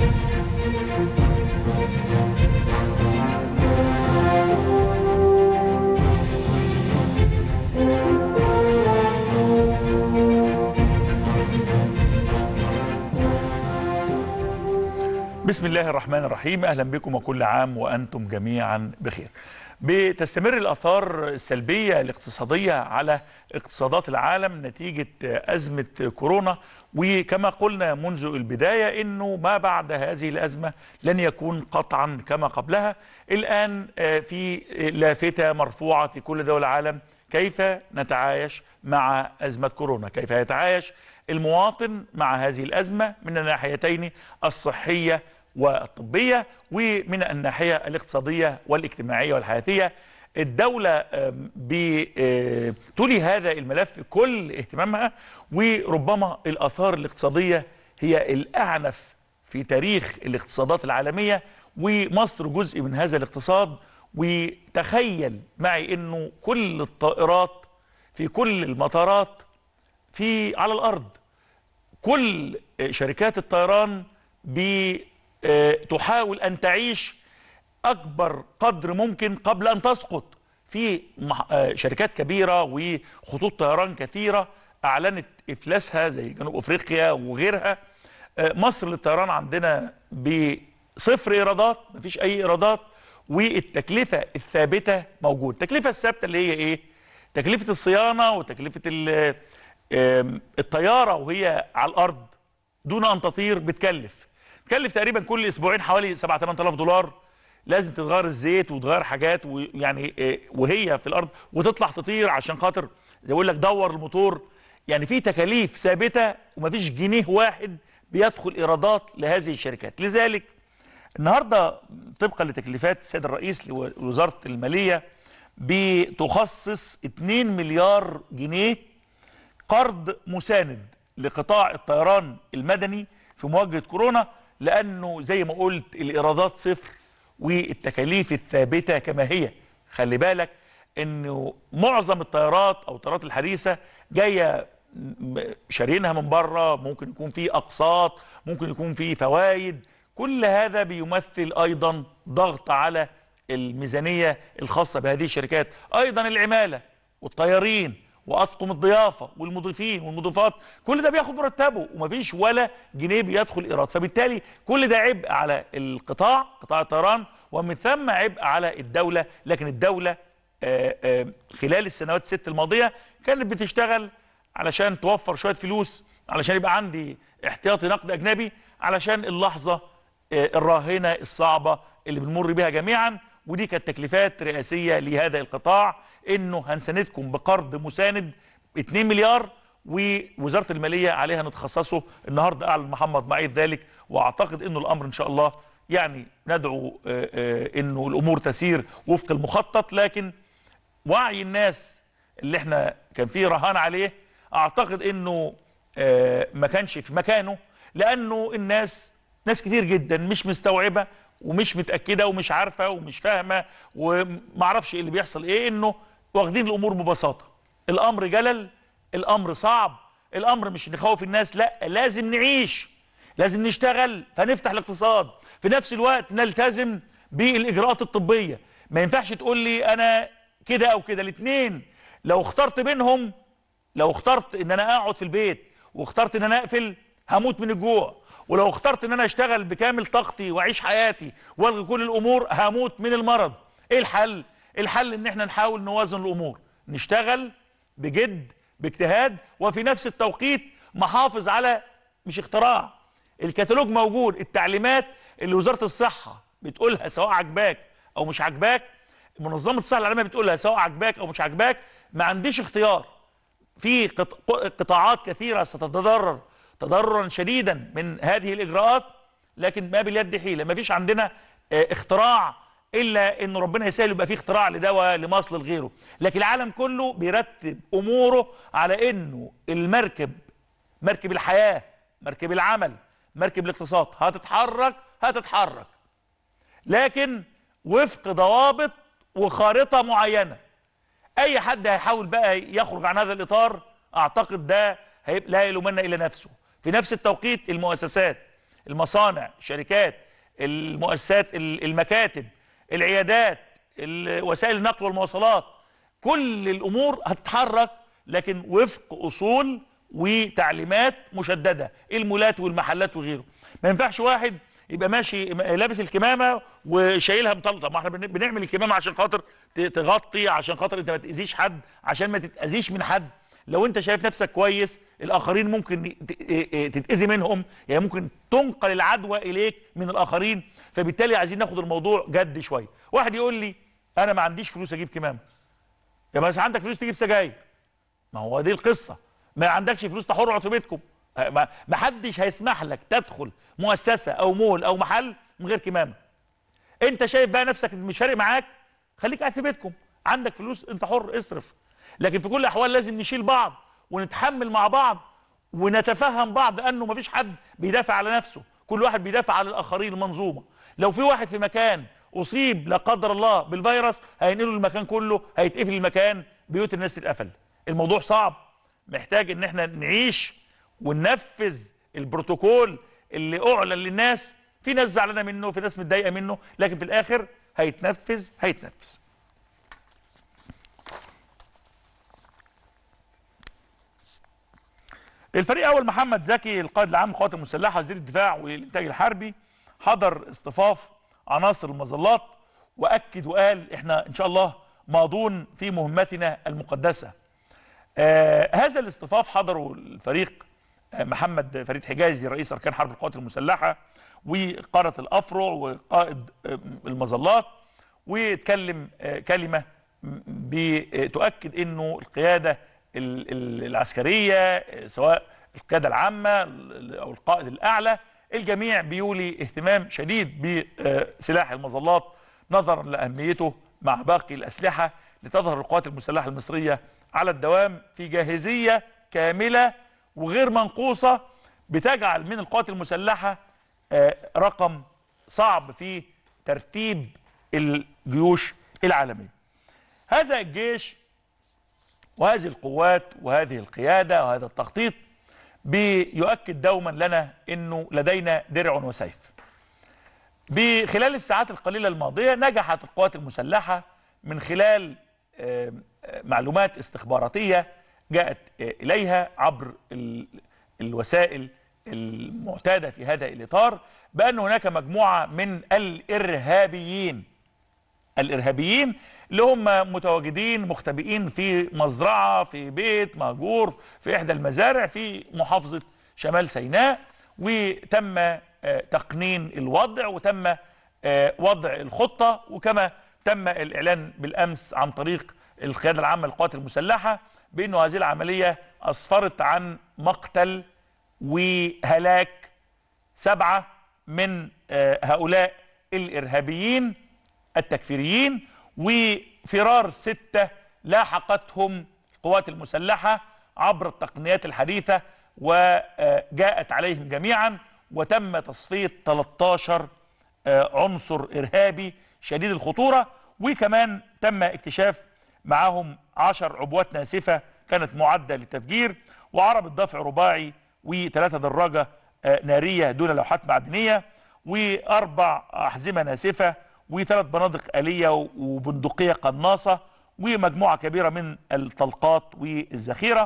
بسم الله الرحمن الرحيم اهلا بكم وكل عام وانتم جميعا بخير. بتستمر الاثار السلبيه الاقتصاديه على اقتصادات العالم نتيجه ازمه كورونا وكما قلنا منذ البدايه انه ما بعد هذه الازمه لن يكون قطعا كما قبلها. الان في لافته مرفوعه في كل دول العالم كيف نتعايش مع ازمه كورونا؟ كيف يتعايش المواطن مع هذه الازمه من الناحيتين الصحيه والطبيه ومن الناحيه الاقتصاديه والاجتماعيه والحياتيه الدوله بتولي هذا الملف كل اهتمامها وربما الاثار الاقتصاديه هي الاعنف في تاريخ الاقتصادات العالميه ومصر جزء من هذا الاقتصاد وتخيل معي انه كل الطائرات في كل المطارات في على الارض كل شركات الطيران بتحاول ان تعيش اكبر قدر ممكن قبل ان تسقط في شركات كبيره وخطوط طيران كثيره اعلنت افلاسها زي جنوب افريقيا وغيرها مصر للطيران عندنا بصفر ايرادات مفيش اي ايرادات والتكلفه الثابته موجود التكلفه الثابته اللي هي ايه تكلفه الصيانه وتكلفه الطياره وهي على الارض دون ان تطير بتكلف تكلف تقريبا كل اسبوعين حوالي 7 8000 دولار لازم تتغير الزيت وتغير حاجات ويعني وهي في الارض وتطلع تطير عشان خاطر زي بقول لك دور الموتور يعني في تكاليف ثابته ومفيش جنيه واحد بيدخل ايرادات لهذه الشركات لذلك النهارده طبقا لتكليفات السيد الرئيس لوزاره الماليه بتخصص 2 مليار جنيه قرض مساند لقطاع الطيران المدني في مواجهه كورونا لانه زي ما قلت الايرادات صفر والتكاليف الثابته كما هي خلي بالك انه معظم الطيارات او الطيارات الحديثه جايه شارينها من بره ممكن يكون في اقساط ممكن يكون في فوائد كل هذا بيمثل ايضا ضغط على الميزانيه الخاصه بهذه الشركات ايضا العماله والطيارين واطقم الضيافه والمضيفين والمضيفات كل ده بياخد مرتبه ومفيش ولا جنيه بيدخل ايراد فبالتالي كل ده عبء على القطاع قطاع الطيران ومن ثم عبء على الدوله لكن الدوله آآ آآ خلال السنوات الست الماضيه كانت بتشتغل علشان توفر شويه فلوس علشان يبقى عندي احتياطي نقد اجنبي علشان اللحظه الراهنه الصعبه اللي بنمر بها جميعا ودي كانت تكليفات رئاسيه لهذا القطاع انه هنساندكم بقرض مساند 2 مليار ووزاره الماليه عليها نتخصصه النهارده اعلن محمد معيد ذلك واعتقد انه الامر ان شاء الله يعني ندعو انه الامور تسير وفق المخطط لكن وعي الناس اللي احنا كان فيه رهان عليه اعتقد انه ما كانش في مكانه لانه الناس ناس كتير جدا مش مستوعبه ومش متاكده ومش عارفه ومش فاهمه ومعرفش ايه اللي بيحصل ايه انه واخدين الامور ببساطه الامر جلل الامر صعب الامر مش نخوف الناس لا لازم نعيش لازم نشتغل فنفتح الاقتصاد في نفس الوقت نلتزم بالاجراءات الطبيه ما ينفعش تقول لي انا كده او كده الاثنين لو اخترت بينهم لو اخترت ان انا اقعد في البيت واخترت ان انا اقفل هموت من الجوع ولو اخترت ان انا اشتغل بكامل طاقتي واعيش حياتي والغي كل الامور هموت من المرض ايه الحل الحل ان احنا نحاول نوازن الامور نشتغل بجد باجتهاد وفي نفس التوقيت محافظ على مش اختراع الكتالوج موجود التعليمات اللي وزاره الصحه بتقولها سواء عجباك او مش عجباك منظمه الصحه العالميه بتقولها سواء عجباك او مش عجباك ما عنديش اختيار في قطاعات كثيره ستتضرر تضررا شديدا من هذه الاجراءات لكن ما باليد حيله ما فيش عندنا اختراع الا ان ربنا يسهل يبقى في اختراع لدواء لمصل لغيره لكن العالم كله بيرتب اموره على انه المركب مركب الحياه مركب العمل مركب الاقتصاد هتتحرك هتتحرك لكن وفق ضوابط وخارطه معينه اي حد هيحاول بقى يخرج عن هذا الاطار اعتقد ده هيبقى لا يلومن الا نفسه في نفس التوقيت المؤسسات المصانع الشركات المؤسسات ال- المكاتب العيادات ال- وسائل النقل والمواصلات كل الامور هتتحرك لكن وفق اصول وتعليمات مشدده المولات والمحلات وغيره ما ينفعش واحد يبقى ماشي لابس الكمامه وشايلها مطلطه ما احنا بن- بنعمل الكمامه عشان خاطر ت- تغطي عشان خاطر انت ما تاذيش حد عشان ما تتاذيش من حد لو انت شايف نفسك كويس الاخرين ممكن ي- ت- ي- ي- تتاذي منهم يعني ممكن تنقل العدوى اليك من الاخرين فبالتالي عايزين ناخد الموضوع جد شويه واحد يقول لي انا ما عنديش فلوس اجيب كمامه يا بس عندك فلوس تجيب سجاير ما هو دي القصه ما عندكش فلوس تحر اقعد في بيتكم ما ما حدش هيسمح لك تدخل مؤسسه او مول او محل من غير كمامه انت شايف بقى نفسك مش فارق معاك خليك قاعد في بيتكم عندك فلوس انت حر اصرف لكن في كل الاحوال لازم نشيل بعض ونتحمل مع بعض ونتفهم بعض انه مفيش حد بيدافع على نفسه كل واحد بيدافع على الاخرين المنظومه لو في واحد في مكان اصيب لا قدر الله بالفيروس هينقلوا المكان كله هيتقفل المكان بيوت الناس تتقفل الموضوع صعب محتاج ان احنا نعيش وننفذ البروتوكول اللي اعلن للناس في ناس زعلانه منه في ناس متضايقه منه لكن في الاخر هيتنفذ هيتنفذ الفريق اول محمد زكي القائد العام للقوات المسلحه وزير الدفاع والانتاج الحربي حضر اصطفاف عناصر المظلات واكد وقال احنا ان شاء الله ماضون في مهمتنا المقدسه آه هذا الاصطفاف حضره الفريق آه محمد فريد حجازي رئيس اركان حرب القوات المسلحه وقاره الافرع وقائد آه المظلات واتكلم آه كلمه بتؤكد انه القياده ال- ال- العسكريه آه، سواء القياده العامه ال- او القائد الاعلى الجميع بيولي اهتمام شديد بسلاح المظلات نظرا لاهميته مع باقي الاسلحه لتظهر القوات المسلحه المصريه على الدوام في جاهزيه كامله وغير منقوصه بتجعل من القوات المسلحه آه، رقم صعب في ترتيب الجيوش العالميه. هذا الجيش وهذه القوات وهذه القياده وهذا التخطيط بيؤكد دوما لنا انه لدينا درع وسيف. بخلال الساعات القليله الماضيه نجحت القوات المسلحه من خلال آه، آه، معلومات استخباراتيه جاءت آه، اليها عبر ال- الوسائل المعتاده في هذا الاطار بان هناك مجموعه من الارهابيين الارهابيين اللي هم متواجدين مختبئين في مزرعه في بيت مهجور في احدى المزارع في محافظه شمال سيناء وتم آه، تقنين الوضع وتم آه، وضع الخطه وكما تم الاعلان بالامس عن طريق القياده العامه للقوات المسلحه بانه هذه العمليه اسفرت عن مقتل وهلاك سبعه من آه، هؤلاء الارهابيين التكفيريين وفرار ستة لاحقتهم القوات المسلحة عبر التقنيات الحديثة وجاءت عليهم جميعا وتم تصفية 13 آه، عنصر إرهابي شديد الخطورة وكمان تم اكتشاف معهم 10 عبوات ناسفة كانت معدة للتفجير وعربة دفع رباعي وثلاثة دراجة آه، نارية دون لوحات معدنية وأربع أحزمة ناسفة وثلاث بنادق آلية وبندقية قناصة ومجموعة كبيرة من الطلقات والذخيرة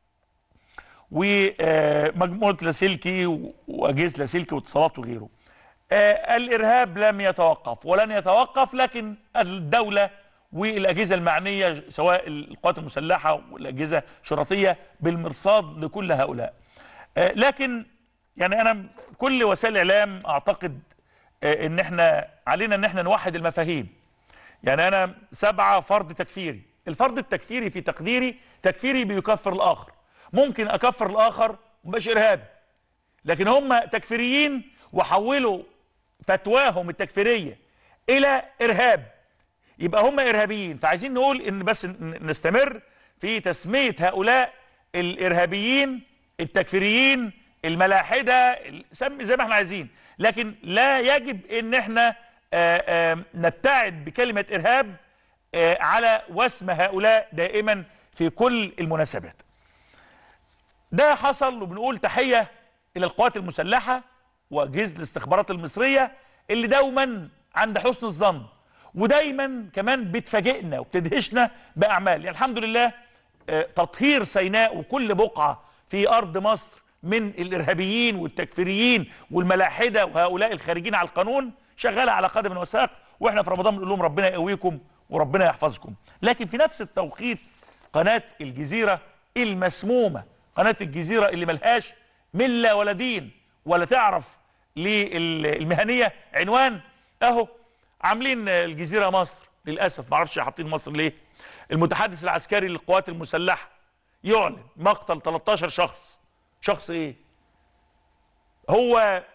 ومجموعة لاسلكي وأجهزة لاسلكي واتصالات وغيره آه، الإرهاب لم يتوقف ولن يتوقف لكن الدولة والأجهزة المعنية سواء القوات المسلحة والأجهزة الشرطية بالمرصاد لكل هؤلاء آه، لكن يعني أنا كل وسائل الإعلام أعتقد آه، ان احنا علينا ان احنا نوحد المفاهيم يعني انا سبعة فرض تكفيري الفرض التكفيري في تقديري تكفيري بيكفر الاخر ممكن اكفر الاخر ومبقاش ارهابي لكن هم تكفيريين وحولوا فتواهم التكفيريه الى ارهاب يبقى هم ارهابيين فعايزين نقول ان بس ن- نستمر في تسميه هؤلاء الارهابيين التكفيريين الملاحده ال- سمي زي ما احنا عايزين لكن لا يجب ان احنا آه، آه، نبتعد بكلمه ارهاب آه، على وسم هؤلاء دائما في كل المناسبات ده حصل وبنقول تحيه الى القوات المسلحه واجهزه الاستخبارات المصريه اللي دوما عند حسن الظن ودايما كمان بتفاجئنا وبتدهشنا باعمال يعني الحمد لله آه، تطهير سيناء وكل بقعه في ارض مصر من الارهابيين والتكفيريين والملاحده وهؤلاء الخارجين على القانون شغاله على قدم وساق واحنا في رمضان بنقول لهم ربنا يقويكم وربنا يحفظكم لكن في نفس التوقيت قناه الجزيره المسمومه قناه الجزيره اللي ملهاش مله ولا دين ولا تعرف للمهنيه عنوان اهو عاملين الجزيره مصر للاسف ما اعرفش حاطين مصر ليه المتحدث العسكري للقوات المسلحه يعلن مقتل 13 شخص شخص ايه هو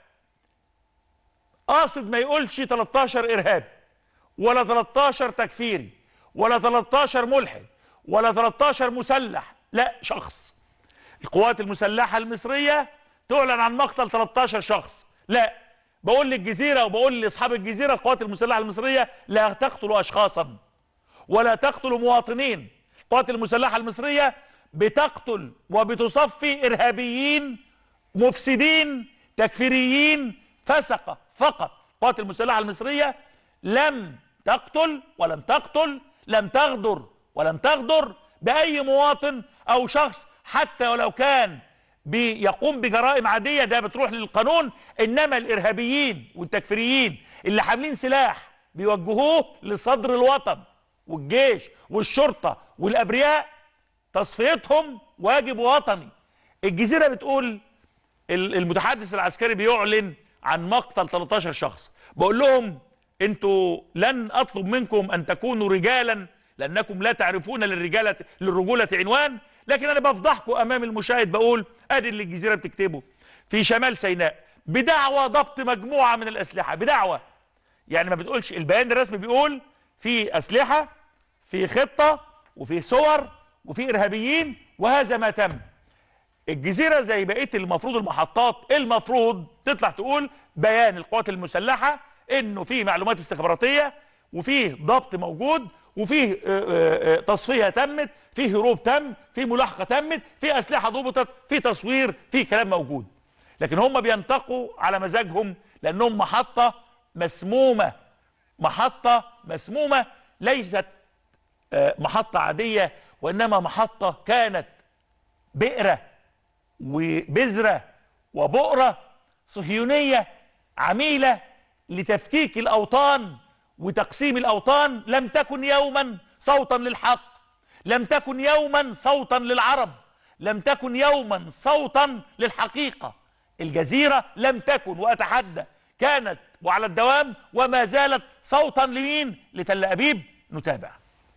قاصد ما يقولش 13 ارهابي ولا 13 تكفيري ولا 13 ملحد ولا 13 مسلح لا شخص القوات المسلحه المصريه تعلن عن مقتل 13 شخص لا بقول للجزيره وبقول لاصحاب الجزيره القوات المسلحه المصريه لا تقتل اشخاصا ولا تقتل مواطنين القوات المسلحه المصريه بتقتل وبتصفي ارهابيين مفسدين تكفيريين فسقه فقط القوات المسلحه المصريه لم تقتل ولم تقتل لم تغدر ولم تغدر باي مواطن او شخص حتى ولو كان بيقوم بجرائم عاديه ده بتروح للقانون انما الارهابيين والتكفيريين اللي حاملين سلاح بيوجهوه لصدر الوطن والجيش والشرطه والابرياء تصفيتهم واجب وطني الجزيره بتقول ال- المتحدث العسكري بيعلن عن مقتل 13 شخص بقول لهم انتوا لن اطلب منكم ان تكونوا رجالا لانكم لا تعرفون للرجاله للرجوله عنوان لكن انا بفضحكم امام المشاهد بقول ادي اللي الجزيره بتكتبه في شمال سيناء بدعوى ضبط مجموعه من الاسلحه بدعوى يعني ما بتقولش البيان الرسمي بيقول في اسلحه في خطه وفي صور وفي ارهابيين وهذا ما تم الجزيره زي بقيه المفروض المحطات المفروض تطلع تقول بيان القوات المسلحه انه في معلومات استخباراتيه وفيه ضبط موجود وفيه آه، آه، آه، تصفيه تمت فيه هروب تم فيه ملاحقه تمت فيه اسلحه ضبطت فيه تصوير فيه كلام موجود لكن هم بينتقوا على مزاجهم لانهم محطه مسمومه محطه مسمومه ليست آه، محطه عاديه وانما محطه كانت بئره وبذره وبؤره صهيونيه عميله لتفكيك الاوطان وتقسيم الاوطان لم تكن يوما صوتا للحق لم تكن يوما صوتا للعرب لم تكن يوما صوتا للحقيقه الجزيره لم تكن واتحدى كانت وعلى الدوام وما زالت صوتا لمين لتل ابيب نتابع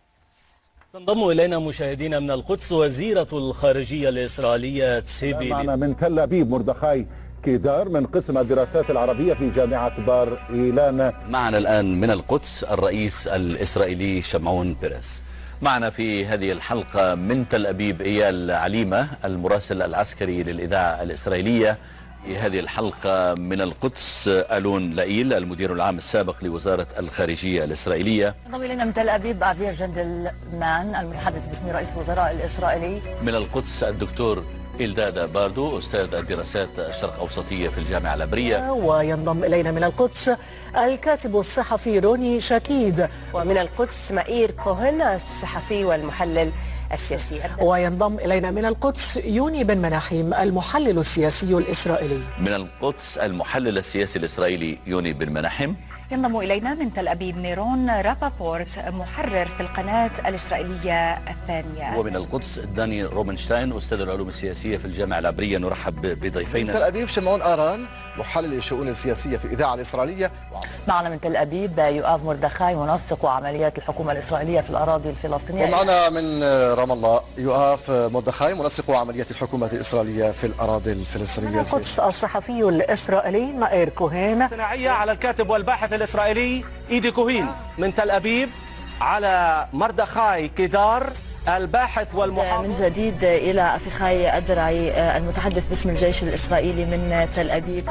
تنضم إلينا مشاهدينا من القدس وزيرة الخارجية الإسرائيلية تسيبي معنا من تل أبيب مردخاي كيدار من قسم الدراسات العربية في جامعة بار إيلان معنا الآن من القدس الرئيس الإسرائيلي شمعون بيريس معنا في هذه الحلقة من تل أبيب إيال عليمة المراسل العسكري للإذاعة الإسرائيلية في هذه الحلقة من القدس ألون لائيل المدير العام السابق لوزارة الخارجية الإسرائيلية انضم الينا من تل ابيب افير جندلمان المتحدث باسم رئيس الوزراء الاسرائيلي من القدس الدكتور إلدادا باردو أستاذ الدراسات الشرق أوسطية في الجامعة العبرية وينضم إلينا من القدس الكاتب الصحفي روني شاكيد ومن القدس مائير كوهن الصحفي والمحلل السياسي وينضم إلينا من القدس يوني بن مناحيم المحلل السياسي الإسرائيلي من القدس المحلل السياسي الإسرائيلي يوني بن منحم ينضم الينا من تل ابيب نيرون رابابورت محرر في القناه الاسرائيليه الثانيه ومن القدس داني روبنشتاين أستاذ العلوم السياسية في الجامعة العبرية نرحب تل بضيفينا أبيب شمعون آران محلل الشؤون السياسية في الإذاعة الإسرائيلية معنا من تل ابيب يؤاف مردخاي منسق عمليات الحكومه الاسرائيليه في الاراضي الفلسطينيه ومعنا من رام الله يؤاف مردخاي منسق عمليات الحكومة الإسرائيلية في الأراضي من الفلسطينية القدس الصحفي الإسرائيلي مائير كوهين صناعية على الكاتب والباحث الإسرائيلي إيدي كوهين من تل أبيب على مردخاي كيدار الباحث من والمحاضر جديد الى افيخاي ادرعي المتحدث باسم الجيش الاسرائيلي من تل ابيب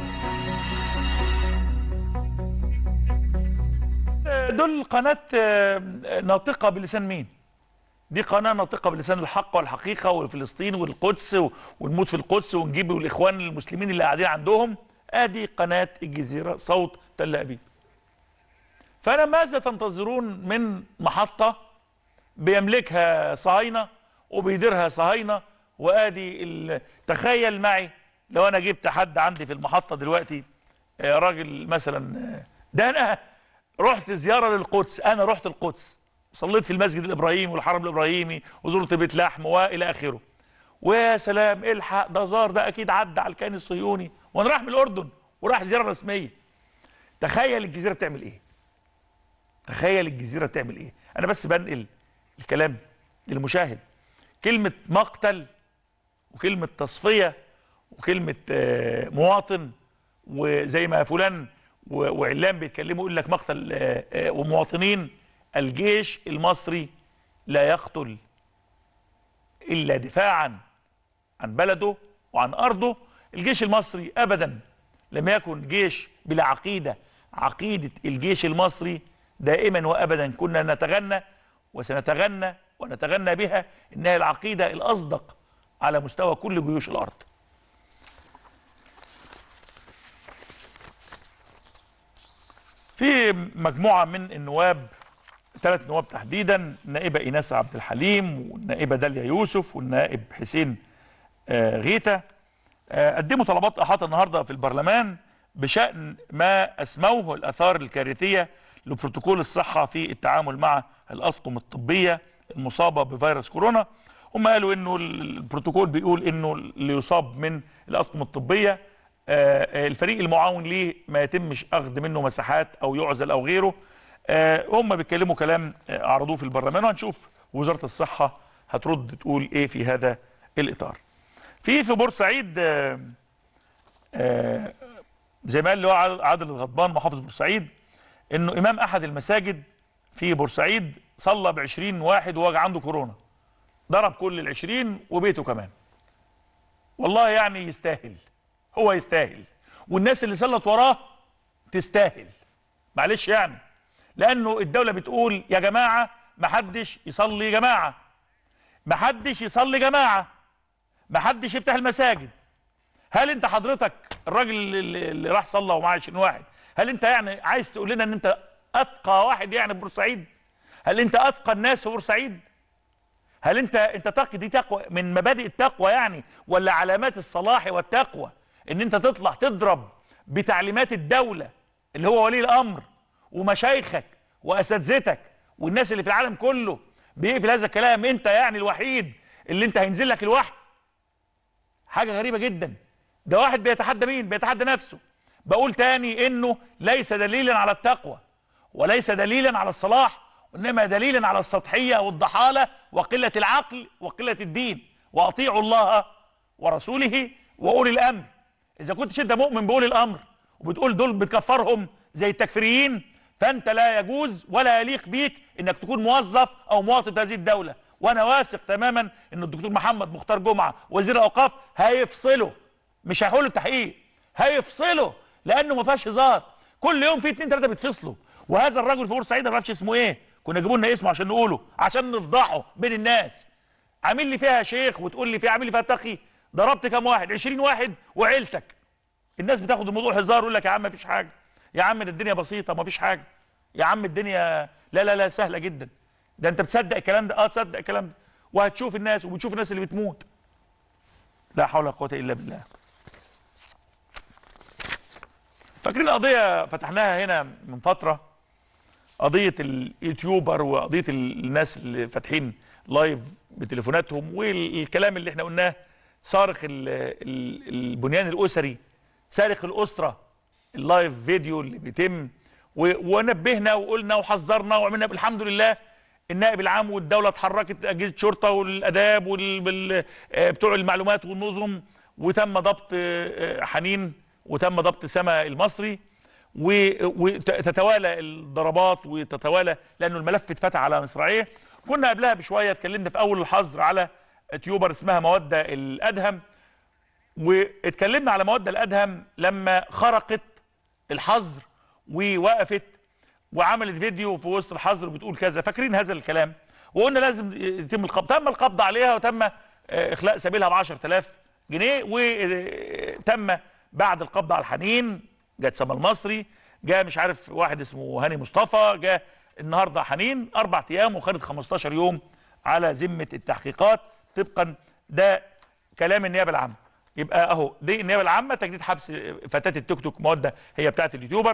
دول قناة آه، ناطقة بلسان مين؟ دي قناة ناطقة بلسان الحق والحقيقة وفلسطين والقدس و- ونموت في القدس ونجيب الإخوان المسلمين اللي قاعدين عندهم ادي قناه الجزيره صوت تل ابيب فانا ماذا تنتظرون من محطه بيملكها صهاينه وبيديرها صهاينه وادي ال- تخيل معي لو انا جبت حد عندي في المحطه دلوقتي آه، راجل مثلا آه، ده انا رحت زياره للقدس انا رحت القدس صليت في المسجد الابراهيمي والحرم الابراهيمي وزرت بيت لحم والى اخره ويا سلام الحق ده زار ده اكيد عدى على الكيان الصهيوني وانا رايح من الاردن وراح زياره رسميه تخيل الجزيره بتعمل ايه تخيل الجزيره بتعمل ايه انا بس بنقل الكلام للمشاهد كلمه مقتل وكلمه تصفيه وكلمه آه، مواطن وزي ما فلان و- وعلام بيتكلموا يقول لك مقتل آه، آه، ومواطنين الجيش المصري لا يقتل الا دفاعا عن بلده وعن ارضه الجيش المصري ابدا لم يكن جيش بلا عقيده عقيده الجيش المصري دائما وابدا كنا نتغنى وسنتغنى ونتغنى بها انها العقيده الاصدق على مستوى كل جيوش الارض في مجموعه من النواب ثلاث نواب تحديدا النائبه ايناس عبد الحليم والنائبه داليا يوسف والنائب حسين آه، غيتا آه، قدموا طلبات احاطه النهارده في البرلمان بشان ما اسموه الاثار الكارثيه لبروتوكول الصحه في التعامل مع الاطقم الطبيه المصابه بفيروس كورونا هم قالوا انه البروتوكول بيقول انه اللي يصاب من الاطقم الطبيه آه، الفريق المعاون ليه ما يتمش اخذ منه مساحات او يعزل او غيره آه، هم بيتكلموا كلام آه، عرضوه في البرلمان وهنشوف وزاره الصحه هترد تقول ايه في هذا الاطار. في في بورسعيد آه، آه، زي ما قال اللي هو عادل- عادل الغضبان محافظ بورسعيد انه امام احد المساجد في بورسعيد صلى ب 20 واحد وهو عنده كورونا ضرب كل ال 20 وبيته كمان والله يعني يستاهل هو يستاهل والناس اللي صلت وراه تستاهل معلش يعني لانه الدوله بتقول يا جماعه محدش يصلي جماعه محدش يصلي جماعه محدش يفتح المساجد هل انت حضرتك الراجل اللي, اللي راح صلى ومعاه 20 واحد هل انت يعني عايز تقول لنا ان انت اتقى واحد يعني في بورسعيد هل انت اتقى الناس في بورسعيد هل انت انت تقي دي تقوى من مبادئ التقوى يعني ولا علامات الصلاح والتقوى ان انت تطلع تضرب بتعليمات الدوله اللي هو ولي الامر ومشايخك واساتذتك والناس اللي في العالم كله بيقفل هذا الكلام انت يعني الوحيد اللي انت هينزل لك الوحي حاجه غريبه جدا ده واحد بيتحدى مين بيتحدى نفسه بقول تاني انه ليس دليلا على التقوى وليس دليلا على الصلاح وانما دليلا على السطحيه والضحاله وقله العقل وقله الدين واطيعوا الله ورسوله واولي الامر اذا كنتش انت مؤمن باولي الامر وبتقول دول بتكفرهم زي التكفيريين فانت لا يجوز ولا يليق بيك انك تكون موظف او مواطن في هذه الدوله وانا واثق تماما ان الدكتور محمد مختار جمعه وزير الاوقاف هيفصله مش هيحول التحقيق هيفصله لانه ما فيهاش هزار كل يوم في اتنين تلاته بيتفصلوا وهذا الرجل في بورسعيد ما اعرفش اسمه ايه كنا جيبوا لنا اسمه عشان نقوله عشان نفضحه بين الناس عامل لي فيها شيخ وتقول لي فيها عامل لي فيها تقي ضربت كام واحد 20 واحد وعيلتك الناس بتاخد الموضوع هزار يقول لك يا عم مفيش حاجه يا عم ده الدنيا بسيطه مفيش حاجه يا عم الدنيا لا لا لا سهله جدا ده انت بتصدق الكلام ده اه تصدق الكلام ده وهتشوف الناس وبتشوف الناس اللي بتموت لا حول ولا قوه الا بالله فاكرين قضيه فتحناها هنا من فتره قضيه اليوتيوبر وقضيه الناس اللي فاتحين لايف بتليفوناتهم والكلام اللي احنا قلناه سارق ال- ال- البنيان الاسري سارق الاسره اللايف فيديو اللي بيتم و- ونبهنا وقلنا وحذرنا وعملنا الحمد لله النائب العام والدوله اتحركت اجهزه شرطه والاداب وال- بال- آه، بتوع المعلومات والنظم وتم ضبط آه، آه، حنين وتم ضبط سما المصري وتتوالى الضربات وتتوالى لانه الملف اتفتح على مصراعيه كنا قبلها بشويه اتكلمنا في اول الحظر على تيوبر اسمها موده الادهم واتكلمنا على موده الادهم لما خرقت الحظر ووقفت وعملت فيديو في وسط الحظر بتقول كذا فاكرين هذا الكلام وقلنا لازم يتم القبض تم القبض عليها وتم آه، اخلاء سبيلها ب 10000 جنيه وتم بعد القبض على الحنين جت سما المصري جاء مش عارف واحد اسمه هاني مصطفى جاء النهارده حنين اربع ايام وخدت 15 يوم على ذمه التحقيقات طبقا ده كلام النيابه العامه يبقى اهو دي النيابه العامه تجديد حبس فتاه التيك توك مده هي بتاعت اليوتيوبر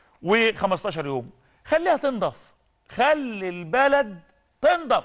و15 يوم خليها تنضف خلي البلد تنضف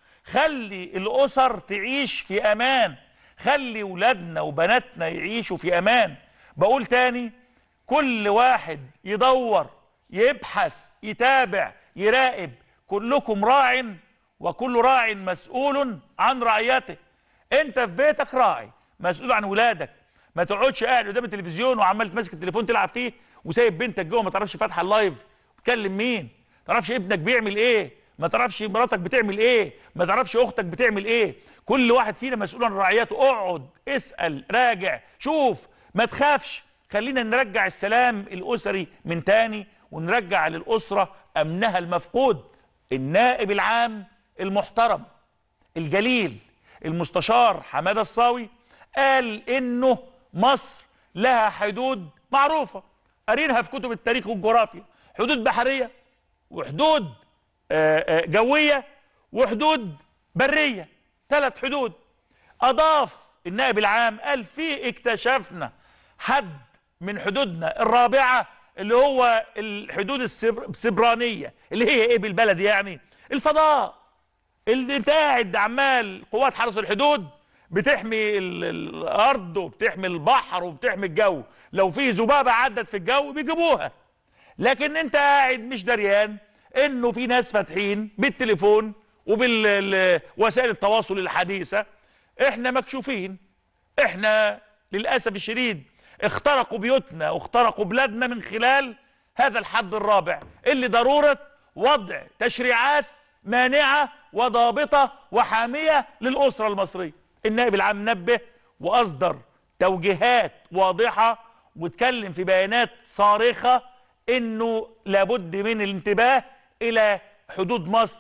خلي الاسر تعيش في امان خلي ولادنا وبناتنا يعيشوا في امان بقول تاني كل واحد يدور يبحث يتابع يراقب كلكم راع وكل راع مسؤول عن رعيته انت في بيتك راعي مسؤول عن ولادك ما تقعدش قاعد قدام التلفزيون وعمال تمسك التليفون تلعب فيه وسايب بنتك جوه ما تعرفش فاتحه اللايف بتكلم مين ما تعرفش ابنك بيعمل ايه ما تعرفش مراتك بتعمل ايه ما تعرفش اختك بتعمل ايه كل واحد فينا مسؤول عن رعيته اقعد اسال راجع شوف ما تخافش خلينا نرجع السلام الاسري من تاني ونرجع للاسره امنها المفقود النائب العام المحترم الجليل المستشار حماده الصاوي قال انه مصر لها حدود معروفه قارينها في كتب التاريخ والجغرافيا حدود بحريه وحدود آه، آه، جويه وحدود بريه ثلاث حدود اضاف النائب العام قال في اكتشفنا حد من حدودنا الرابعه اللي هو الحدود السبر- السبرانيه اللي هي ايه بالبلد يعني الفضاء اللي انت قاعد عمال قوات حرس الحدود بتحمي ال- الارض وبتحمي البحر وبتحمي الجو لو في ذبابه عدت في الجو بيجيبوها لكن انت قاعد مش دريان انه في ناس فاتحين بالتليفون وبالوسائل التواصل الحديثه احنا مكشوفين احنا للاسف الشديد اخترقوا بيوتنا واخترقوا بلادنا من خلال هذا الحد الرابع اللي ضروره وضع تشريعات مانعه وضابطه وحاميه للاسره المصريه النائب العام نبه واصدر توجيهات واضحه واتكلم في بيانات صارخه انه لابد من الانتباه الى حدود مصر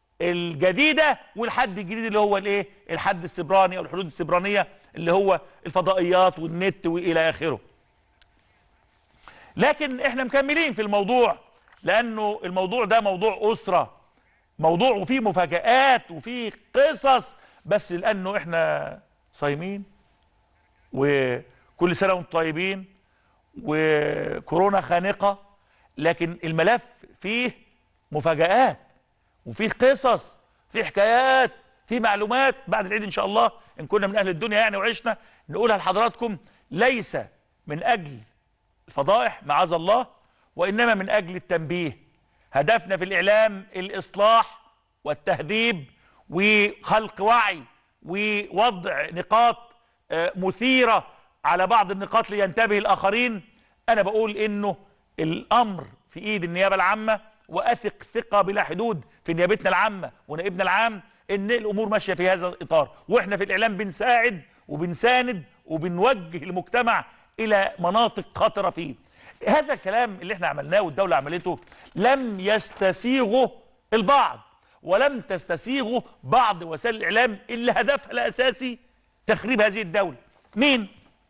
الجديده والحد الجديد اللي هو الايه الحد السبراني او الحدود السبرانيه اللي هو الفضائيات والنت والى اخره لكن احنا مكملين في الموضوع لانه الموضوع ده موضوع اسره موضوع وفيه مفاجآت وفيه قصص بس لانه احنا صايمين وكل سنه وانتم طيبين وكورونا خانقه لكن الملف فيه مفاجآت وفيه قصص فيه حكايات فيه معلومات بعد العيد ان شاء الله ان كنا من اهل الدنيا يعني وعشنا نقولها لحضراتكم ليس من اجل الفضائح معاذ الله وانما من اجل التنبيه هدفنا في الاعلام الاصلاح والتهذيب وخلق وعي ووضع نقاط آه، مثيره على بعض النقاط لينتبه الاخرين انا بقول انه الامر في ايد النيابه العامه واثق ثقه بلا حدود في نيابتنا العامه ونائبنا العام ان الامور ماشيه في هذا الاطار واحنا في الاعلام بنساعد وبنساند وبنوجه المجتمع الى مناطق خطره فيه هذا الكلام اللي احنا عملناه والدوله عملته لم يستسيغه البعض ولم تستسيغه بعض وسائل الاعلام اللي هدفها الاساسي تخريب هذه الدوله مين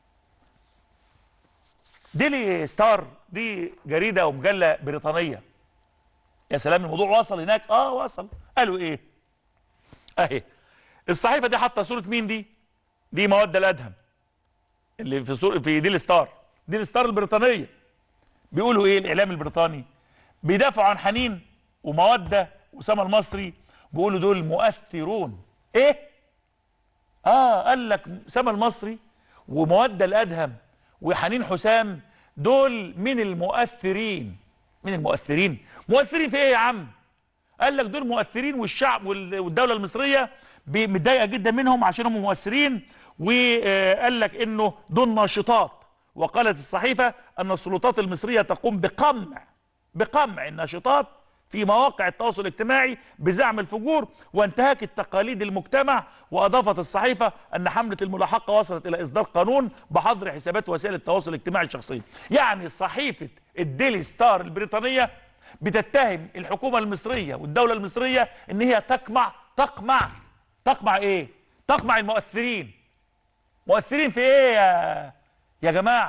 ديلي ستار دي جريده ومجله بريطانيه يا سلام الموضوع وصل هناك اه وصل قالوا ايه اهي الصحيفه دي حاطه صوره مين دي دي مواد الادهم اللي في صور في ديل ستار ديل ستار البريطانيه بيقولوا ايه الاعلام البريطاني بيدافعوا عن حنين وموده وسما المصري بيقولوا دول مؤثرون ايه اه قال لك سما المصري وموده الادهم وحنين حسام دول من المؤثرين من المؤثرين مؤثرين في ايه يا عم قال لك دول مؤثرين والشعب وال- والدوله المصريه ب- متضايقه جدا منهم عشان هم مؤثرين وقال لك انه دول ناشطات وقالت الصحيفه ان السلطات المصريه تقوم بقمع بقمع الناشطات في مواقع التواصل الاجتماعي بزعم الفجور وانتهاك التقاليد المجتمع واضافت الصحيفه ان حمله الملاحقه وصلت الى اصدار قانون بحظر حسابات وسائل التواصل الاجتماعي الشخصيه يعني صحيفه الديلي ستار البريطانيه بتتهم الحكومه المصريه والدوله المصريه ان هي تقمع تقمع تقمع ايه تقمع المؤثرين مؤثرين في ايه يا يا جماعه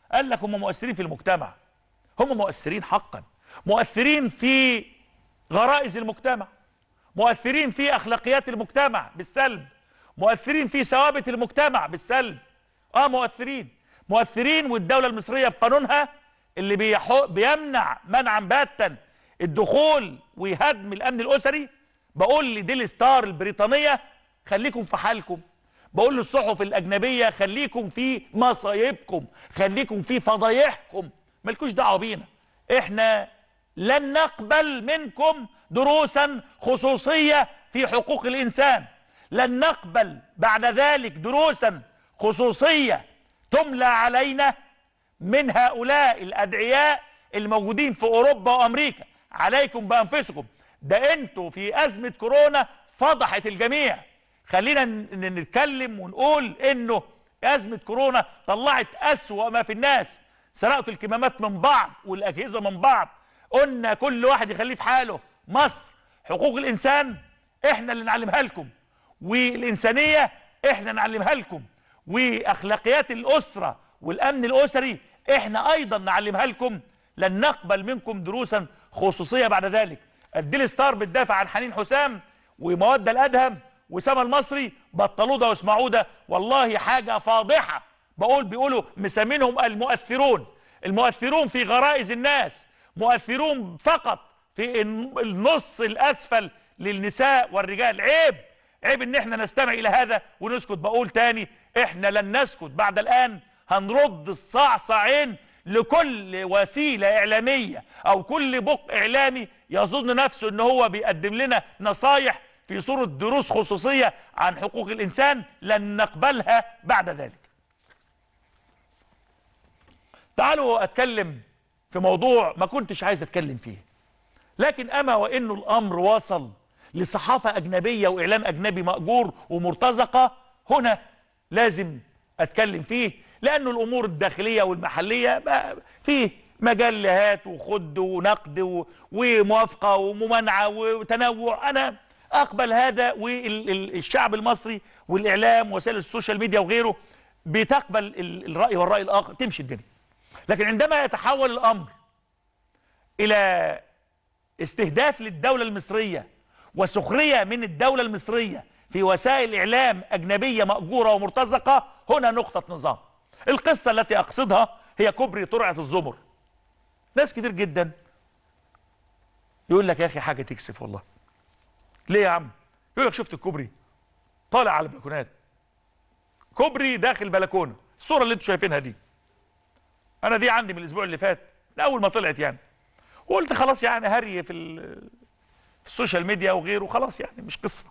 قال لك هم مؤثرين في المجتمع هم مؤثرين حقا مؤثرين في غرائز المجتمع مؤثرين في اخلاقيات المجتمع بالسلب مؤثرين في ثوابت المجتمع بالسلب اه مؤثرين مؤثرين والدوله المصريه بقانونها اللي بيحو بيمنع منعا باتا الدخول وهدم الامن الاسري بقول لديل ستار البريطانيه خليكم في حالكم بقول للصحف الاجنبيه خليكم في مصايبكم خليكم في فضايحكم مالكوش دعوه بينا احنا لن نقبل منكم دروسا خصوصيه في حقوق الانسان لن نقبل بعد ذلك دروسا خصوصيه تملى علينا من هؤلاء الادعياء الموجودين في اوروبا وامريكا عليكم بانفسكم ده انتوا في ازمه كورونا فضحت الجميع خلينا ن- ن- نتكلم ونقول انه ازمه كورونا طلعت اسوا ما في الناس سرقتوا الكمامات من بعض والاجهزه من بعض قلنا كل واحد يخليه في حاله مصر حقوق الانسان احنا اللي نعلمها لكم والانسانيه احنا نعلمها لكم واخلاقيات الاسره والامن الاسري احنا ايضا نعلمها لكم لن نقبل منكم دروسا خصوصيه بعد ذلك الديل ستار بتدافع عن حنين حسام وموده الادهم وسام المصري بطلوا ده واسمعوا ده والله حاجه فاضحه بقول بيقولوا مسمينهم المؤثرون المؤثرون في غرائز الناس مؤثرون فقط في الن- النص الاسفل للنساء والرجال عيب عيب ان احنا نستمع الى هذا ونسكت بقول تاني احنا لن نسكت بعد الان هنرد الصعصعين لكل وسيلة اعلامية او كل بق اعلامي يظن نفسه ان هو بيقدم لنا نصايح في صورة دروس خصوصية عن حقوق الانسان لن نقبلها بعد ذلك تعالوا اتكلم في موضوع ما كنتش عايز اتكلم فيه لكن اما وانه الامر وصل لصحافه اجنبيه واعلام اجنبي ماجور ومرتزقه هنا لازم اتكلم فيه لانه الامور الداخليه والمحليه بقى فيه مجال لهات وخد ونقد و- وموافقه وممانعه وتنوع انا اقبل هذا والشعب المصري والاعلام وسائل السوشيال ميديا وغيره بتقبل ال- الراي والراي الاخر تمشي الدنيا لكن عندما يتحول الامر الى استهداف للدولة المصرية وسخرية من الدولة المصرية في وسائل إعلام أجنبية مأجورة ومرتزقة هنا نقطة نظام القصة التي أقصدها هي كوبري ترعة الزمر ناس كتير جدا يقول لك يا أخي حاجة تكسف والله ليه يا عم يقول لك شفت الكوبري طالع على البلكونات كوبري داخل بلكونة الصورة اللي انتوا شايفينها دي أنا دي عندي من الأسبوع اللي فات من أول ما طلعت يعني وقلت خلاص يعني هري في, ال- في السوشيال ميديا وغيره خلاص يعني مش قصة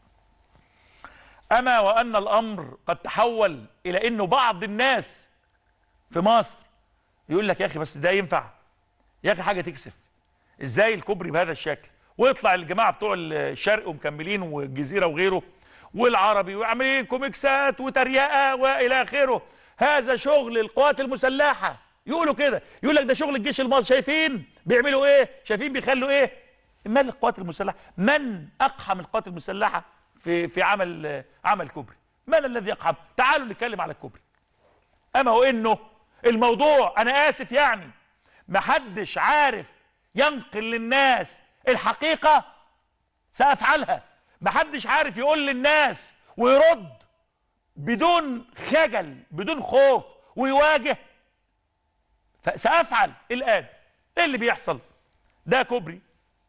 أما وأن الأمر قد تحول إلى أنه بعض الناس في مصر يقول لك يا أخي بس ده ينفع يا أخي حاجة تكسف إزاي الكوبري بهذا الشكل ويطلع الجماعة بتوع الشرق ومكملين والجزيرة وغيره والعربي وعاملين كوميكسات وتريقة وإلى آخره هذا شغل القوات المسلحة يقولوا كده يقول لك ده شغل الجيش المصري شايفين بيعملوا ايه شايفين بيخلوا ايه مال القوات المسلحه من اقحم القوات المسلحه في في عمل عمل كوبري من الذي يقحم تعالوا نتكلم على الكوبري اما وانه الموضوع انا اسف يعني محدش عارف ينقل للناس الحقيقه سافعلها محدش عارف يقول للناس ويرد بدون خجل بدون خوف ويواجه فسأفعل الآن إيه اللي بيحصل ده كوبري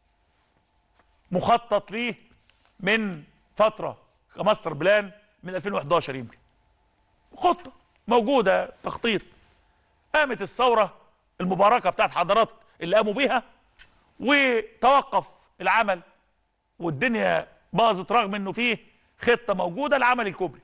مخطط ليه من فترة كماستر بلان من 2011 يمكن خطة موجودة تخطيط قامت الثورة المباركة بتاعت حضرات اللي قاموا بيها وتوقف العمل والدنيا باظت رغم انه فيه خطة موجودة لعمل الكوبري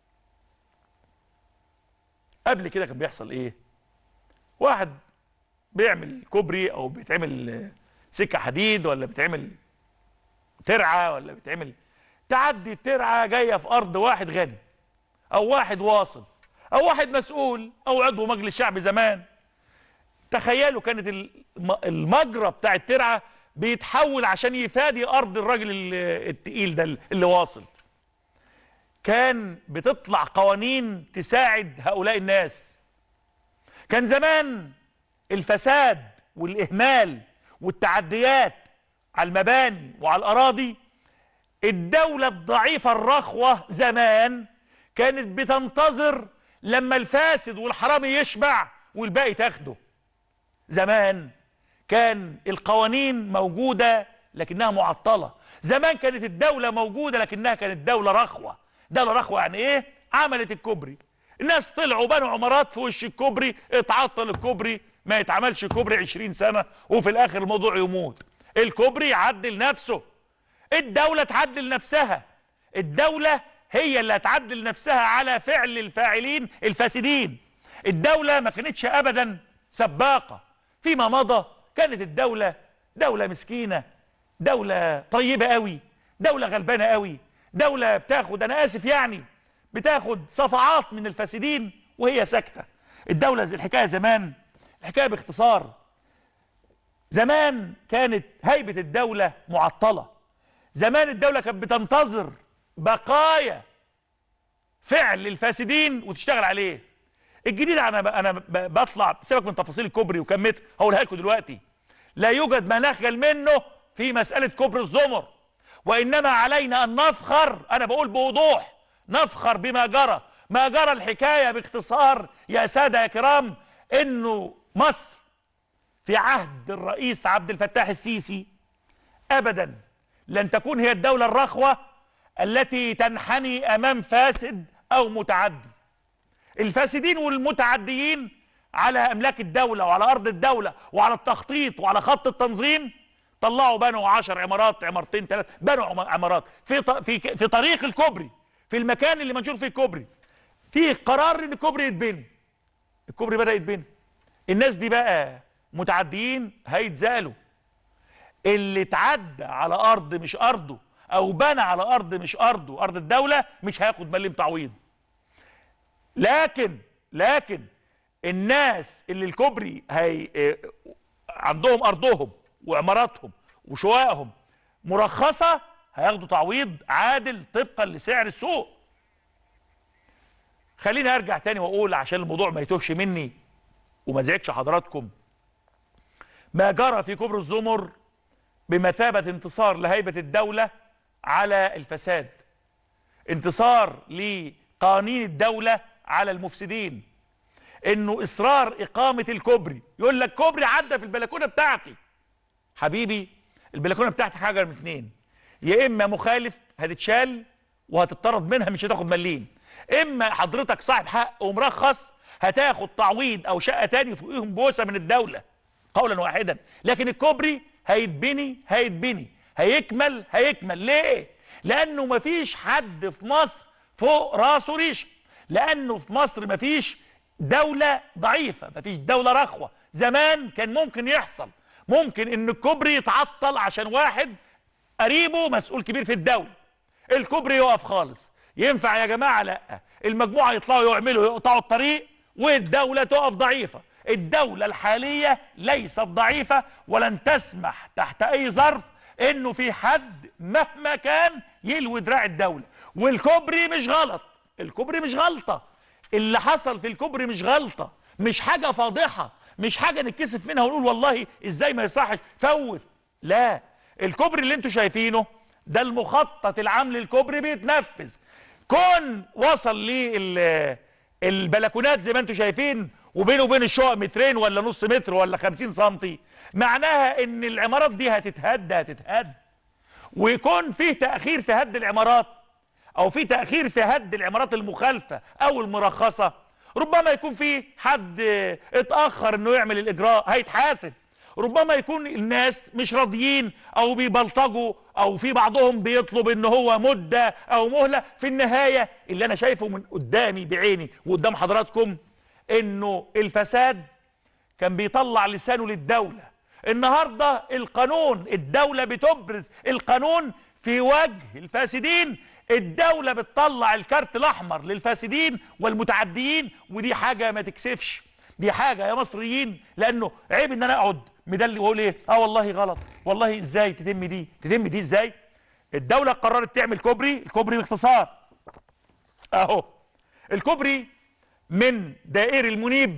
قبل كده كان بيحصل ايه واحد بيعمل كوبري او بيتعمل سكه حديد ولا بيتعمل ترعه ولا بيتعمل تعدي الترعه جايه في ارض واحد غني او واحد واصل او واحد مسؤول او عضو مجلس شعب زمان تخيلوا كانت الم- المجرى بتاع الترعه بيتحول عشان يفادي ارض الراجل ال- التقيل ده اللي واصل كان بتطلع قوانين تساعد هؤلاء الناس كان زمان الفساد والاهمال والتعديات على المباني وعلى الاراضي الدولة الضعيفة الرخوة زمان كانت بتنتظر لما الفاسد والحرامي يشبع والباقي تاخده زمان كان القوانين موجودة لكنها معطلة زمان كانت الدولة موجودة لكنها كانت دولة رخوة دولة رخوة يعني ايه عملت الكوبري الناس طلعوا بنوا عمارات في وش الكوبري اتعطل الكوبري ما يتعملش كوبري 20 سنة وفي الاخر الموضوع يموت الكوبري يعدل نفسه الدولة تعدل نفسها الدولة هي اللي هتعدل نفسها على فعل الفاعلين الفاسدين الدولة ما كانتش أبدا سباقة فيما مضى كانت الدولة دولة مسكينة دولة طيبة قوي دولة غلبانة قوي دولة بتاخد أنا آسف يعني بتاخد صفعات من الفاسدين وهي ساكتة الدولة زي الحكاية زمان الحكاية باختصار زمان كانت هيبة الدولة معطلة زمان الدولة كانت بتنتظر بقايا فعل الفاسدين وتشتغل عليه الجديد انا ب... انا ب... بطلع سيبك من تفاصيل الكوبري وكم متر هقولها لكم دلوقتي لا يوجد ما نخجل منه في مسألة كوبري الزمر وإنما علينا أن نفخر أنا بقول بوضوح نفخر بما جرى ما جرى الحكاية باختصار يا سادة يا كرام إنه مصر في عهد الرئيس عبد الفتاح السيسي أبدا لن تكون هي الدولة الرخوة التي تنحني أمام فاسد أو متعدي الفاسدين والمتعديين على أملاك الدولة وعلى أرض الدولة وعلى التخطيط وعلى خط التنظيم طلعوا بنوا عشر عمارات عمارتين ثلاثة بنوا عم- عمارات في ط- في ك- في طريق الكوبري في المكان اللي منشور فيه الكوبري في قرار ان الكوبري يتبني الكوبري بدأ يتبني الناس دي بقى متعديين هيتزالوا اللي اتعدى على ارض مش ارضه او بنى على ارض مش ارضه ارض الدوله مش هياخد مليم تعويض لكن لكن الناس اللي الكوبري هي اه، عندهم ارضهم وعماراتهم وشققهم مرخصه هياخدوا تعويض عادل طبقا لسعر السوق خليني ارجع تاني واقول عشان الموضوع ما يتوهش مني وما ازعجش حضراتكم ما جرى في كبر الزمر بمثابة انتصار لهيبة الدولة على الفساد انتصار لقوانين الدولة على المفسدين انه اصرار اقامة الكوبري يقول لك كوبري عدى في البلكونة بتاعتي حبيبي البلكونة بتاعتك حاجة من اتنين يا اما مخالف هتتشال وهتطرد منها مش هتاخد مليم اما حضرتك صاحب حق ومرخص هتاخد تعويض او شقة تاني فوقيهم بوسة من الدولة قولا واحدا لكن الكوبري هيتبني هيتبني هيكمل هيكمل ليه لانه مفيش حد في مصر فوق راسه ريشه لانه في مصر مفيش دولة ضعيفة مفيش دولة رخوة زمان كان ممكن يحصل ممكن ان الكوبري يتعطل عشان واحد قريبه مسؤول كبير في الدولة الكوبري يقف خالص ينفع يا جماعة لا المجموعة يطلعوا يعملوا يقطعوا الطريق والدولة تقف ضعيفة الدولة الحالية ليست ضعيفة ولن تسمح تحت أي ظرف إنه في حد مهما كان يلوي دراع الدولة والكوبري مش غلط الكوبري مش غلطة اللي حصل في الكوبري مش غلطة مش حاجة فاضحة مش حاجة نتكسف منها ونقول والله ازاي ما يصحش فوت لا الكوبري اللي انتوا شايفينه ده المخطط العام للكوبري بيتنفذ كون وصل لل البلكونات زي ما انتم شايفين وبينه وبين الشقق مترين ولا نص متر ولا 50 سنتي معناها ان العمارات دي هتتهد هتتهد ويكون فيه تأخير في هد العمارات او في تأخير في هد العمارات المخالفة او المرخصة ربما يكون في حد اه، اتأخر انه يعمل الاجراء هيتحاسب ربما يكون الناس مش راضيين او بيبلطجوا او في بعضهم بيطلب ان هو مدة او مهلة في النهاية اللي انا شايفه من قدامي بعيني وقدام حضراتكم انه الفساد كان بيطلع لسانه للدولة النهاردة القانون الدولة بتبرز القانون في وجه الفاسدين الدولة بتطلع الكارت الأحمر للفاسدين والمتعديين ودي حاجة ما تكسفش دي حاجة يا مصريين لأنه عيب إن أنا أقعد مدلي وأقول إيه آه والله غلط والله إزاي تتم دي تتم دي إزاي الدولة قررت تعمل كوبري الكوبري باختصار أهو الكوبري من دائري المنيب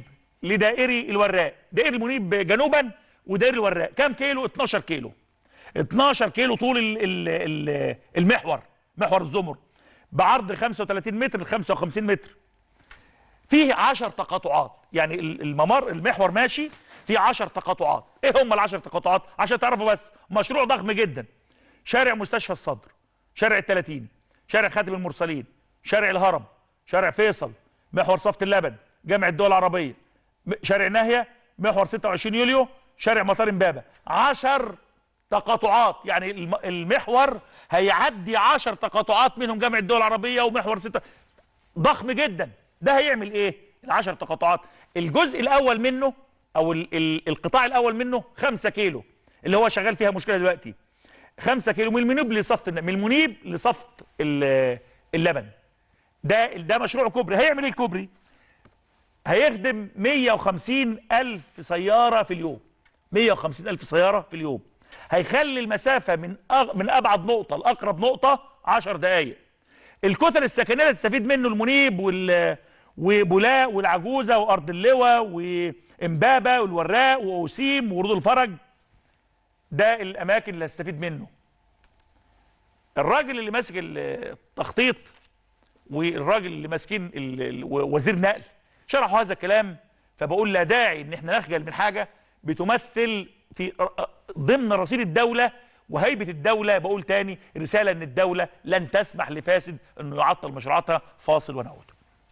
لدائري الوراق دائري المنيب جنوبا ودائري الوراق كام كيلو 12 كيلو 12 كيلو طول ال ال ال المحور محور الزمر بعرض 35 متر ل 55 متر فيه 10 تقاطعات يعني ال- الممر المحور ماشي فيه 10 تقاطعات ايه هم ال 10 تقاطعات عشان تعرفوا بس مشروع ضخم جدا شارع مستشفى الصدر شارع التلاتين شارع خاتم المرسلين شارع الهرم شارع فيصل محور صفة اللبن جامع الدول العربية م- شارع ناهية محور 26 يوليو شارع مطار امبابة 10 تقاطعات يعني الم- المحور هيعدي 10 تقاطعات منهم جامع الدول العربية ومحور 6 ضخم جدا ده هيعمل ايه العشر تقاطعات الجزء الاول منه او ال ال القطاع الاول منه 5 كيلو اللي هو شغال فيها مشكله دلوقتي 5 كيلو من المنيب لصفت الن- من المنيب لصفت ال- اللبن ده ده مشروع كوبري هيعمل ايه الكوبري هيخدم 150 الف سياره في اليوم 150 الف سياره في اليوم هيخلي المسافه من أغ... من ابعد نقطه لاقرب نقطه 10 دقائق الكتل السكنيه اللي تستفيد منه المنيب وال وبولاق والعجوزه وارض اللواء وامبابه والوراق واوسيم ورود الفرج ده الاماكن اللي هتستفيد منه الراجل اللي ماسك التخطيط والراجل اللي ماسكين ال- ال- وزير نقل شرحوا هذا الكلام فبقول لا داعي ان احنا نخجل من حاجه بتمثل في ر- ضمن رصيد الدوله وهيبه الدوله بقول تاني رساله ان الدوله لن تسمح لفاسد انه يعطل مشروعاتها فاصل ونعود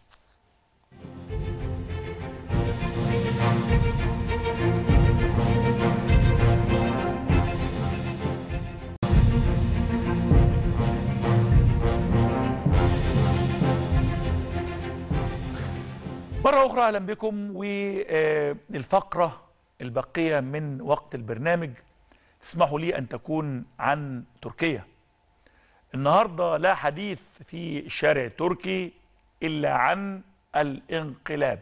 مرة أخرى أهلا بكم والفقرة الباقية من وقت البرنامج تسمحوا لي أن تكون عن تركيا النهاردة لا حديث في الشارع التركي إلا عن الانقلاب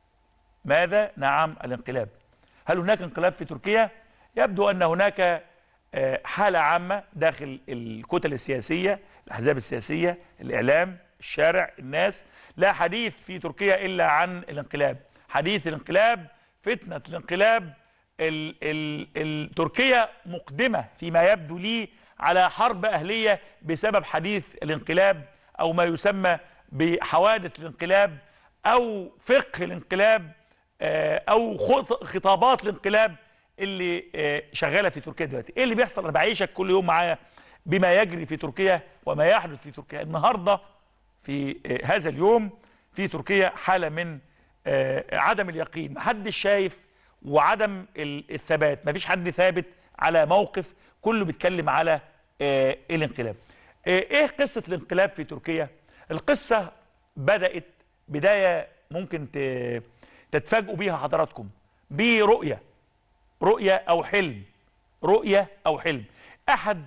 ماذا؟ نعم الانقلاب هل هناك انقلاب في تركيا؟ يبدو أن هناك آه، حالة عامة داخل الكتل السياسية الأحزاب السياسية الإعلام الشارع الناس لا حديث في تركيا إلا عن الانقلاب حديث الانقلاب فتنة الانقلاب ال ال ال تركيا مقدمة فيما يبدو لي على حرب أهلية بسبب حديث الانقلاب أو ما يسمى بحوادث الانقلاب أو فقه الانقلاب آه، أو خط- خطابات الانقلاب اللي آه، شغاله في تركيا دلوقتي ايه اللي بيحصل انا بعيشك كل يوم معايا بما يجري في تركيا وما يحدث في تركيا النهارده في آه، هذا اليوم في تركيا حاله من آه، عدم اليقين محدش شايف وعدم ال- الثبات مفيش حد ثابت على موقف كله بيتكلم على آه، الانقلاب آه، ايه قصه الانقلاب في تركيا القصه بدات بدايه ممكن ت- تتفاجئوا بيها حضراتكم برؤيه رؤية أو حلم رؤية أو حلم أحد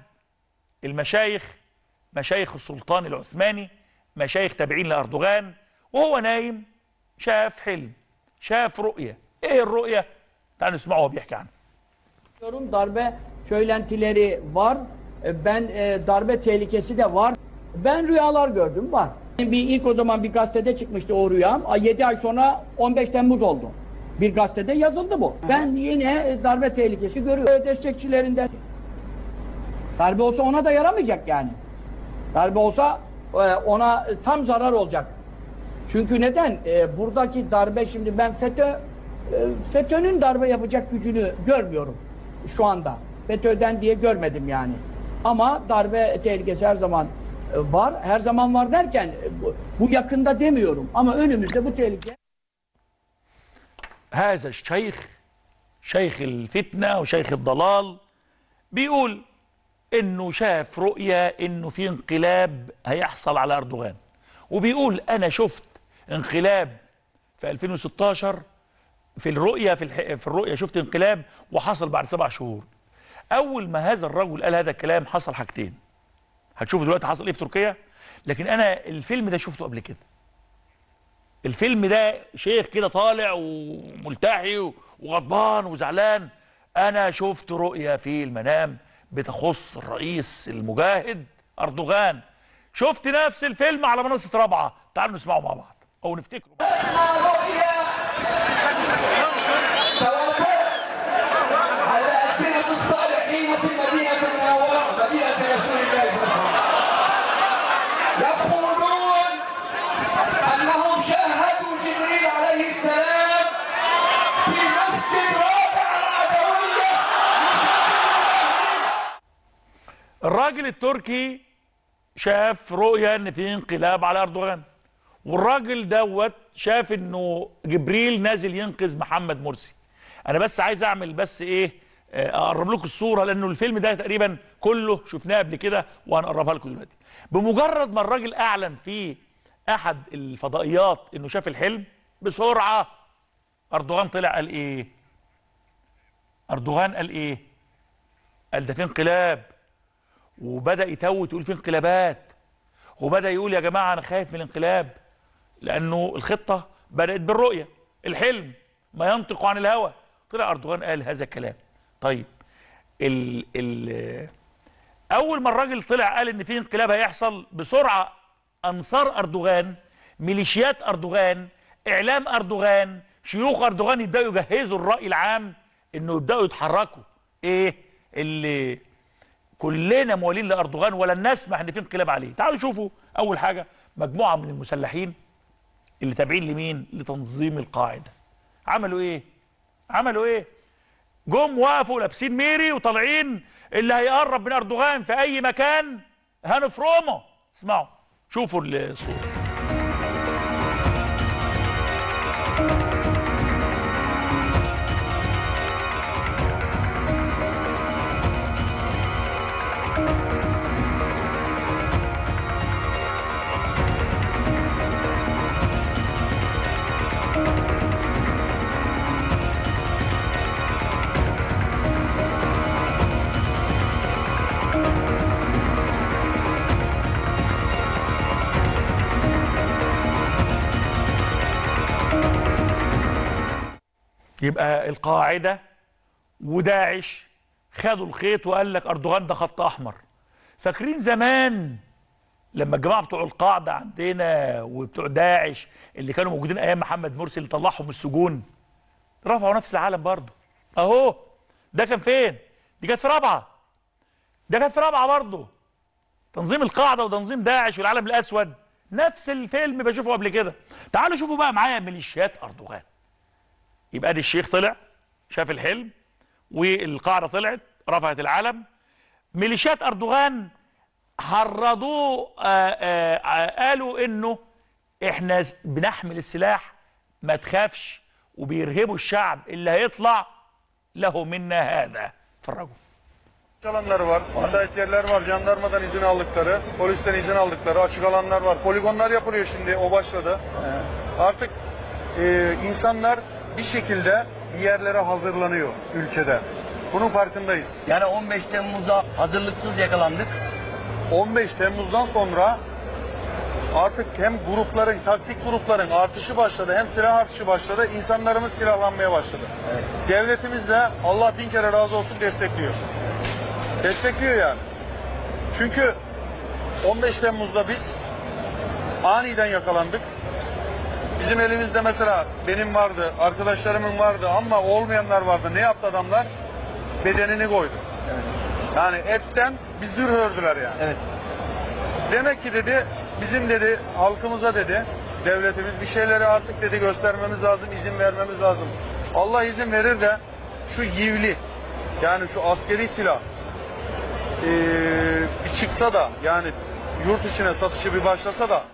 المشايخ مشايخ السلطان العثماني مشايخ تابعين لأردوغان وهو نايم شاف حلم شاف رؤية إيه الرؤية؟ تعالوا نسمعه وهو بيحكي عنها Diyorum darbe söylentileri var. E, Ben e, darbe tehlikesi de var. Ben rüyalar gördüm var. Bir ilk o zaman bir gazetede çıkmıştı o rüyam. 7 ay sonra 15 Temmuz oldu. Bir gazetede yazıldı bu. Ben yine e, darbe tehlikesi görüyorum. E, Destekçilerinden darbe olsa ona da yaramayacak yani. Darbe olsa e, ona e, tam zarar olacak. Çünkü neden? E, buradaki darbe şimdi ben FETÖ e, FETÖ'nün darbe yapacak gücünü görmüyorum şu anda. FETÖ'den diye görmedim yani. Ama darbe tehlikesi her zaman e, var. Her zaman var derken e, bu, bu yakında demiyorum. Ama önümüzde bu tehlike هذا الشيخ شيخ الفتنة وشيخ الضلال بيقول انه شاف رؤية انه في انقلاب هيحصل على اردوغان وبيقول انا شفت انقلاب في 2016 في الرؤية في, الح... في الرؤية شفت انقلاب وحصل بعد سبع شهور اول ما هذا الرجل قال هذا الكلام حصل حاجتين هتشوفوا دلوقتي حصل ايه في تركيا لكن انا الفيلم ده شفته قبل كده الفيلم ده شيخ كده طالع وملتحي وغضبان وزعلان انا شفت رؤية في المنام بتخص الرئيس المجاهد اردوغان شفت نفس الفيلم على منصة رابعة تعالوا نسمعه مع بعض او نفتكره الراجل التركي شاف رؤية ان في انقلاب على اردوغان والراجل دوت شاف انه جبريل نازل ينقذ محمد مرسي انا بس عايز اعمل بس ايه آه، اقرب لكم الصوره لانه الفيلم ده تقريبا كله شفناه قبل كده وهنقربها لكم دلوقتي بمجرد ما الراجل اعلن في احد الفضائيات انه شاف الحلم بسرعه اردوغان طلع قال ايه اردوغان قال ايه قال ده في انقلاب وبدا يتوت يقول في انقلابات وبدا يقول يا جماعه انا خايف من الانقلاب لانه الخطه بدات بالرؤيه الحلم ما ينطق عن الهوى طلع اردوغان قال هذا الكلام طيب ال ال اول ما الراجل طلع قال ان في انقلاب هيحصل بسرعه انصار اردوغان ميليشيات اردوغان اعلام اردوغان شيوخ اردوغان يبداوا يجهزوا الراي العام انه يبداوا يتحركوا ايه اللي كلنا موالين لاردوغان ولن نسمح ان في انقلاب عليه تعالوا شوفوا اول حاجه مجموعه من المسلحين اللي تابعين لمين لتنظيم القاعده عملوا ايه عملوا ايه جم وقفوا لابسين ميري وطالعين اللي هيقرب من اردوغان في اي مكان هنفرمه اسمعوا شوفوا الصوره يبقى القاعده وداعش خدوا الخيط وقال لك اردوغان ده خط احمر فاكرين زمان لما الجماعه بتوع القاعده عندنا وبتوع داعش اللي كانوا موجودين ايام محمد مرسي اللي طلعهم من السجون رفعوا نفس العالم برضه اهو ده كان فين دي كانت في رابعه ده كانت في رابعه برضه تنظيم القاعده وتنظيم داعش والعالم الاسود نفس الفيلم بشوفه قبل كده تعالوا شوفوا بقى معايا ميليشيات اردوغان يبقى دي الشيخ طلع شاف الحلم والقاعده طلعت رفعت العلم ميليشيات اردوغان حرضوه آآ آآ قالوا انه احنا بنحمل السلاح ما تخافش وبيرهبوا الشعب اللي هيطلع له منا هذا اتفرجوا alanlar var, hassas yerler var, jandarmadan izin aldıkları, polisten izin aldıkları açık alanlar var. Poligonlar yapılıyor şimdi, o başladı. Artık e, insanlar bir şekilde bir yerlere hazırlanıyor ülkede. Bunun farkındayız. Yani 15 Temmuz'da hazırlıksız yakalandık. 15 Temmuz'dan sonra artık hem grupların, taktik grupların artışı başladı, hem silah artışı başladı. İnsanlarımız silahlanmaya başladı. Devletimiz de Allah bin kere razı olsun destekliyor. Destekliyor yani. Çünkü 15 Temmuz'da biz aniden yakalandık. Bizim elimizde mesela benim vardı, arkadaşlarımın vardı ama olmayanlar vardı. Ne yaptı adamlar? Bedenini koydu. Yani etten bir zırh ördüler yani. Evet. Demek ki dedi bizim dedi halkımıza dedi devletimiz bir şeyleri artık dedi göstermemiz lazım, izin vermemiz lazım. Allah izin verir de şu yivli yani şu askeri silah eee, bir çıksa da yani yurt içine satışı bir başlasa da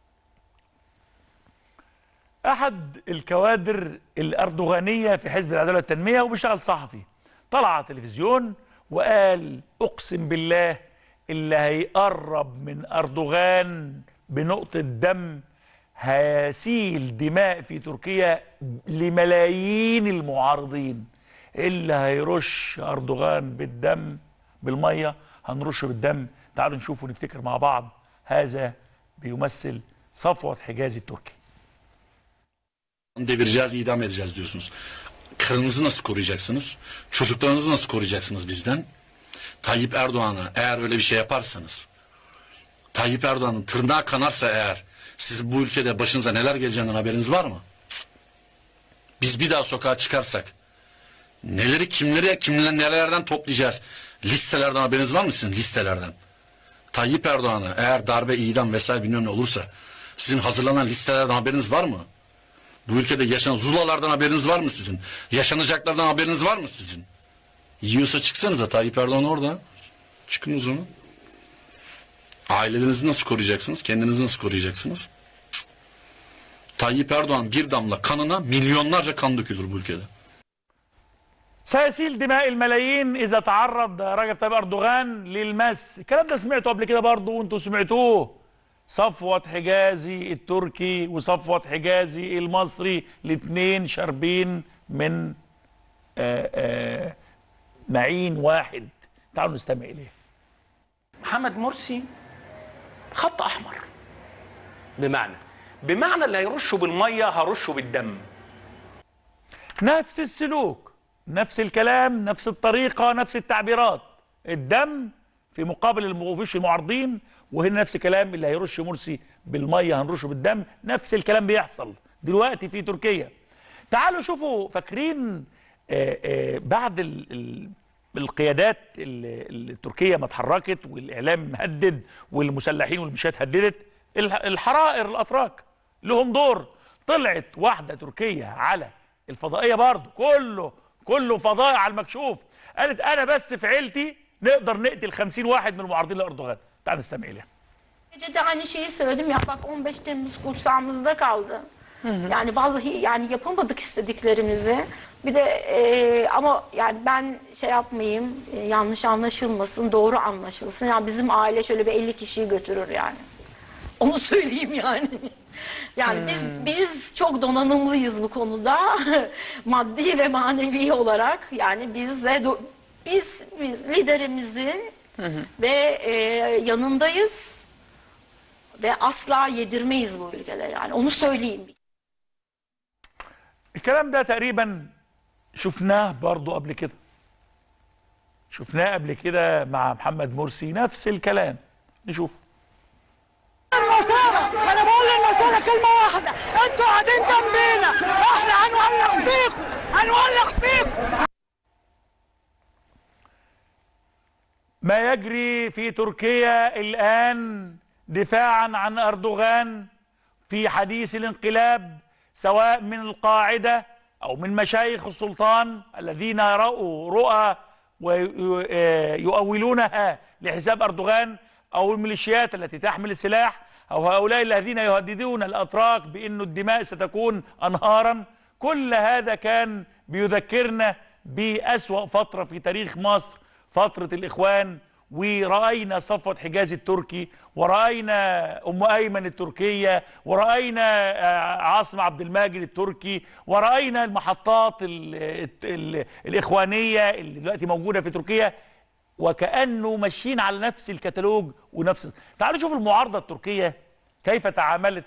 احد الكوادر الاردوغانيه في حزب العداله والتنميه وبيشتغل صحفي طلع على التلفزيون وقال اقسم بالله اللي هيقرب من اردوغان بنقطه دم هيسيل دماء في تركيا لملايين المعارضين اللي هيرش اردوغان بالدم بالميه هنرشه بالدم تعالوا نشوف ونفتكر مع بعض هذا بيمثل صفوه حجازي التركي devireceğiz, idam edeceğiz diyorsunuz. Karınızı nasıl koruyacaksınız? Çocuklarınızı nasıl koruyacaksınız bizden? Tayyip Erdoğan'a eğer öyle bir şey yaparsanız, Tayyip Erdoğan'ın tırnağı kanarsa eğer, siz bu ülkede başınıza neler geleceğinden haberiniz var mı? Biz bir daha sokağa çıkarsak, neleri kimleri kimler nelerden toplayacağız? Listelerden haberiniz var mı sizin listelerden? Tayyip Erdoğan'a eğer darbe, idam vesaire bilmem ne olursa, sizin hazırlanan listelerden haberiniz var mı? Bu ülkede yaşanan zulalardan haberiniz var mı sizin? Yaşanacaklardan haberiniz var mı sizin? Yiyorsa çıksanıza Tayyip Erdoğan orada. Çıkın o zaman. Ailelerinizi nasıl koruyacaksınız? Kendinizi nasıl koruyacaksınız? Tayyip Erdoğan bir damla kanına milyonlarca kan dökülür bu ülkede. سيسيل دماء الملايين اذا تعرض رجب طيب اردوغان للمس الكلام ده سمعته قبل كده برضه وانتوا سمعتوه صفوة حجازي التركي وصفوة حجازي المصري الاثنين شاربين من آآ آآ معين واحد تعالوا نستمع اليه محمد مرسي خط احمر بمعنى بمعنى اللي هيرشه بالميه هرشه بالدم نفس السلوك نفس الكلام نفس الطريقة نفس التعبيرات الدم في مقابل الموفيش المعارضين وهنا نفس الكلام اللي هيرش مرسي بالمية هنرشه بالدم نفس الكلام بيحصل دلوقتي في تركيا تعالوا شوفوا فاكرين آه، آه، بعد ال- ال- القيادات ال- التركية ما اتحركت والإعلام مهدد والمسلحين والميليشيات هددت الح- الحرائر الأتراك لهم دور طلعت واحدة تركية على الفضائية برضه كله كله فضائي على المكشوف قالت أنا بس في عيلتي نقدر نقتل 50 واحد من المعارضين لأردوغان تعال نستمع إليها Gece de aynı şeyi söyledim ya bak 15 Temmuz kursağımızda kaldı. Yani vallahi yani yapamadık istediklerimizi. Bir de e, ama yani ben şey yapmayayım e, yanlış anlaşılmasın doğru anlaşılsın. Yani bizim aile şöyle bir 50 kişiyi götürür yani. Onu söyleyeyim yani. Yani biz biz çok donanımlıyız bu konuda. Maddi ve manevi olarak yani biz de do- biz biz liderimizin ve e, yanındayız ve asla yedirmeyiz bu ülkede yani onu söyleyeyim. الكلام ده تقريبا شفناه برضو قبل كده شفناه قبل كده مع محمد مرسي نفس الكلام نشوف المسارة انا بقول للمسارة كلمة واحدة انتوا قاعدين جنبينا احنا هنولع فيكم هنولع فيكم ما يجري في تركيا الآن دفاعا عن أردوغان في حديث الانقلاب سواء من القاعدة أو من مشايخ السلطان الذين رأوا رؤى ويؤولونها لحساب أردوغان أو الميليشيات التي تحمل السلاح أو هؤلاء الذين يهددون الأتراك بأن الدماء ستكون أنهارا كل هذا كان بيذكرنا بأسوأ فترة في تاريخ مصر فترة الإخوان ورأينا صفوة حجاز التركي ورأينا أم أيمن التركية ورأينا آه، عاصم عبد الماجد التركي ورأينا المحطات ال ال الإخوانية اللي دلوقتي موجودة في تركيا وكأنه ماشيين على نفس الكتالوج ونفس تعالوا شوف المعارضة التركية كيف تعاملت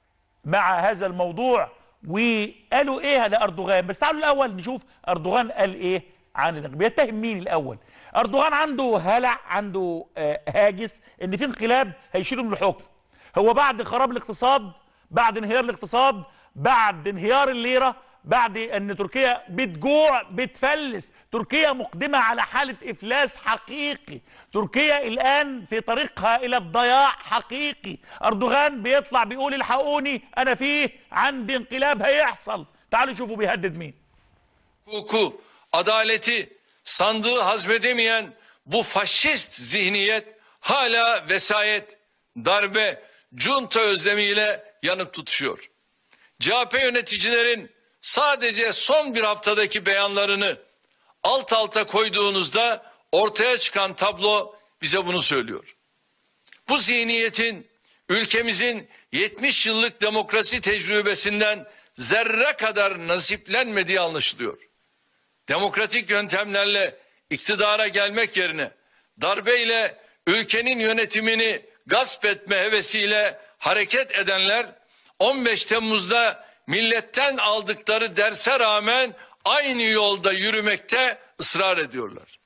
مع هذا الموضوع وقالوا ايه لاردوغان بس تعالوا الاول نشوف اردوغان قال ايه عن الانقلاب بيتهم مين الاول اردوغان عنده هلع عنده آه، هاجس ان في انقلاب هيشيله من الحكم هو بعد خراب الاقتصاد بعد انهيار الاقتصاد بعد انهيار الليره بعد ان تركيا بتجوع بتفلس تركيا مقدمه على حاله افلاس حقيقي تركيا الان في طريقها الى الضياع حقيقي اردوغان بيطلع بيقول الحقوني انا فيه عندي انقلاب هيحصل تعالوا شوفوا بيهدد مين hukuku, adaleti, sandığı hazmedemeyen bu faşist zihniyet hala vesayet, darbe, junta özlemiyle yanıp tutuşuyor. CHP yöneticilerin sadece son bir haftadaki beyanlarını alt alta koyduğunuzda ortaya çıkan tablo bize bunu söylüyor. Bu zihniyetin ülkemizin 70 yıllık demokrasi tecrübesinden zerre kadar nasiplenmediği anlaşılıyor. Demokratik yöntemlerle iktidara gelmek yerine darbeyle ülkenin yönetimini gasp etme hevesiyle hareket edenler 15 Temmuz'da milletten aldıkları derse rağmen aynı yolda yürümekte ısrar ediyorlar.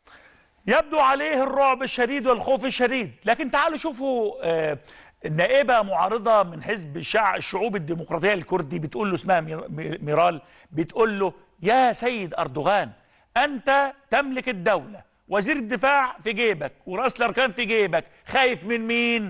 يبدو عليه الرعب الشديد والخوف الشديد لكن تعالوا شوفوا آه، نائبة معارضة من حزب الشع الشعوب الديمقراطية الكردي بتقول له اسمها مير- مير- ميرال بتقول له يا سيد أردوغان أنت تملك الدولة وزير الدفاع في جيبك ورأس الأركان في جيبك خايف من مين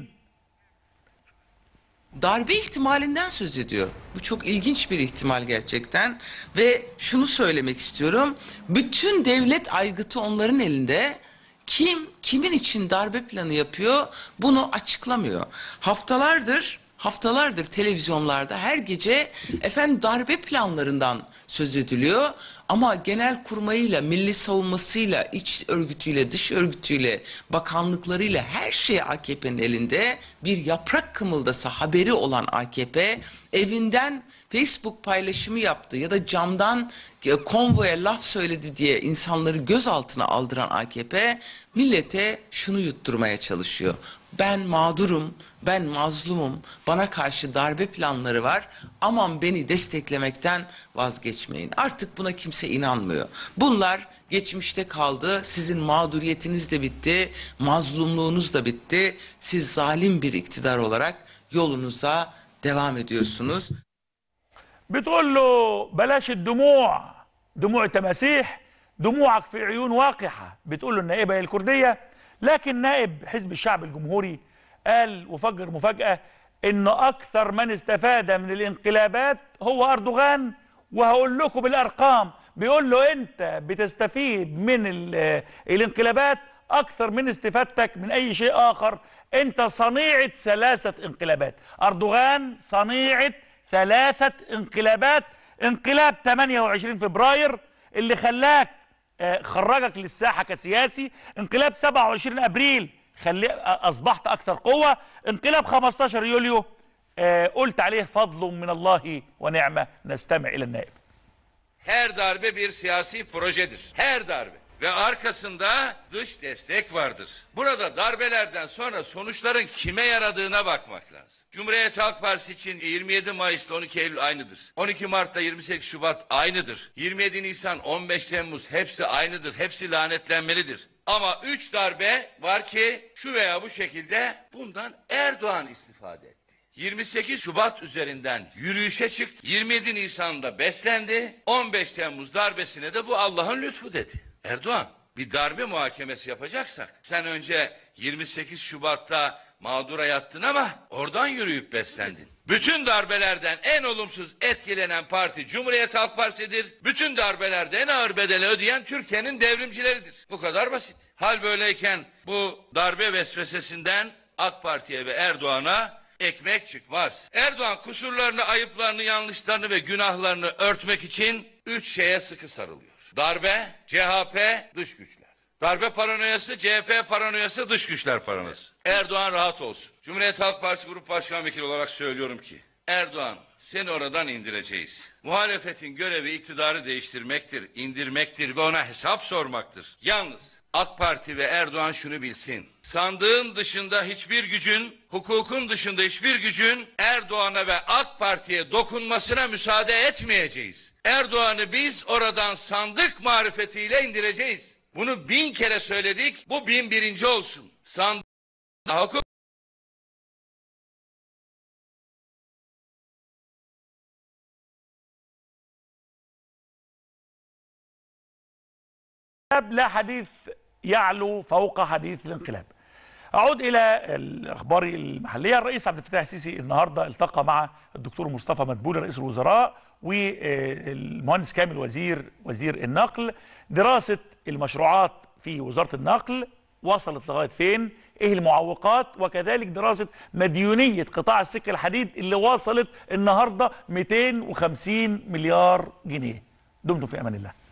darbe ihtimalinden söz ediyor. Bu çok ilginç bir ihtimal gerçekten ve şunu söylemek istiyorum. Bütün devlet aygıtı onların elinde. Kim kimin için darbe planı yapıyor bunu açıklamıyor. Haftalardır haftalardır televizyonlarda her gece efendim darbe planlarından söz ediliyor ama genel kurmayıyla, milli savunmasıyla, iç örgütüyle, dış örgütüyle, bakanlıklarıyla her şey AKP'nin elinde. Bir yaprak kımıldasa haberi olan AKP evinden Facebook paylaşımı yaptı ya da camdan e, konvoya laf söyledi diye insanları gözaltına aldıran AKP millete şunu yutturmaya çalışıyor. Ben mağdurum, ben mazlumum, bana karşı darbe planları var. Aman beni desteklemekten vazgeçmeyin. Artık buna kimse inanmıyor. Bunlar geçmişte kaldı. Sizin mağduriyetiniz de bitti, mazlumluğunuz da bitti. Siz zalim bir iktidar olarak yolunuza devam ediyorsunuz. بتقول له بلاش الدموع دموع تماسيح دموعك في عيون واقحة بتقول له النائبة الكردية لكن نائب حزب الشعب الجمهوري قال وفجر مفاجأة ان اكثر من استفاد من الانقلابات هو اردوغان وهقول لكم بالارقام بيقول له انت بتستفيد من ال- الانقلابات اكثر من استفادتك من اي شيء اخر انت صنيعة ثلاثة انقلابات اردوغان صنيعة ثلاثة انقلابات انقلاب 28 فبراير اللي خلاك آه، خرجك للساحة كسياسي انقلاب 27 ابريل خلي آه، اصبحت اكثر قوة انقلاب 15 يوليو آه، قلت عليه فضل من الله ونعمة نستمع الى النائب Her darbe bir siyasi projedir. Her darbe. Ve arkasında dış destek vardır. Burada darbelerden sonra sonuçların kime yaradığına bakmak lazım. Cumhuriyet Halk Partisi için 27 Mayıs'ta 12 Eylül aynıdır. 12 Mart'ta 28 Şubat aynıdır. 27 Nisan 15 Temmuz hepsi aynıdır. Hepsi lanetlenmelidir. Ama 3 darbe var ki şu veya bu şekilde bundan Erdoğan istifade etti. 28 Şubat üzerinden yürüyüşe çıktı. 27 Nisan'da beslendi. 15 Temmuz darbesine de bu Allah'ın lütfu dedi. Erdoğan bir darbe muhakemesi yapacaksak sen önce 28 Şubat'ta mağdura yattın ama oradan yürüyüp beslendin. Bütün darbelerden en olumsuz etkilenen parti Cumhuriyet Halk Partisi'dir. Bütün darbelerde en ağır bedeli ödeyen Türkiye'nin devrimcileridir. Bu kadar basit. Hal böyleyken bu darbe vesvesesinden AK Parti'ye ve Erdoğan'a ekmek çıkmaz. Erdoğan kusurlarını, ayıplarını, yanlışlarını ve günahlarını örtmek için üç şeye sıkı sarılıyor. Darbe, CHP, dış güçler. Darbe paranoyası, CHP paranoyası, dış güçler paranoyası. Erdoğan rahat olsun. Cumhuriyet Halk Partisi Grup Başkan Vekili olarak söylüyorum ki, Erdoğan seni oradan indireceğiz. Muhalefetin görevi iktidarı değiştirmektir, indirmektir ve ona hesap sormaktır. Yalnız AK Parti ve Erdoğan şunu bilsin. Sandığın dışında hiçbir gücün, hukukun dışında hiçbir gücün Erdoğan'a ve AK Parti'ye dokunmasına müsaade etmeyeceğiz. Erdoğan'ı biz oradan sandık marifetiyle indireceğiz. Bunu bin kere söyledik, bu bin birinci olsun. Sandık hukuk لا حديث يعلو فوق حديث الانقلاب اعود الى الاخبار المحليه الرئيس عبد الفتاح السيسي النهارده التقى مع الدكتور مصطفى مدبولي رئيس الوزراء والمهندس كامل وزير وزير النقل دراسه المشروعات في وزاره النقل وصلت لغايه فين ايه المعوقات وكذلك دراسه مديونيه قطاع السكه الحديد اللي وصلت النهارده 250 مليار جنيه دمتم في امان الله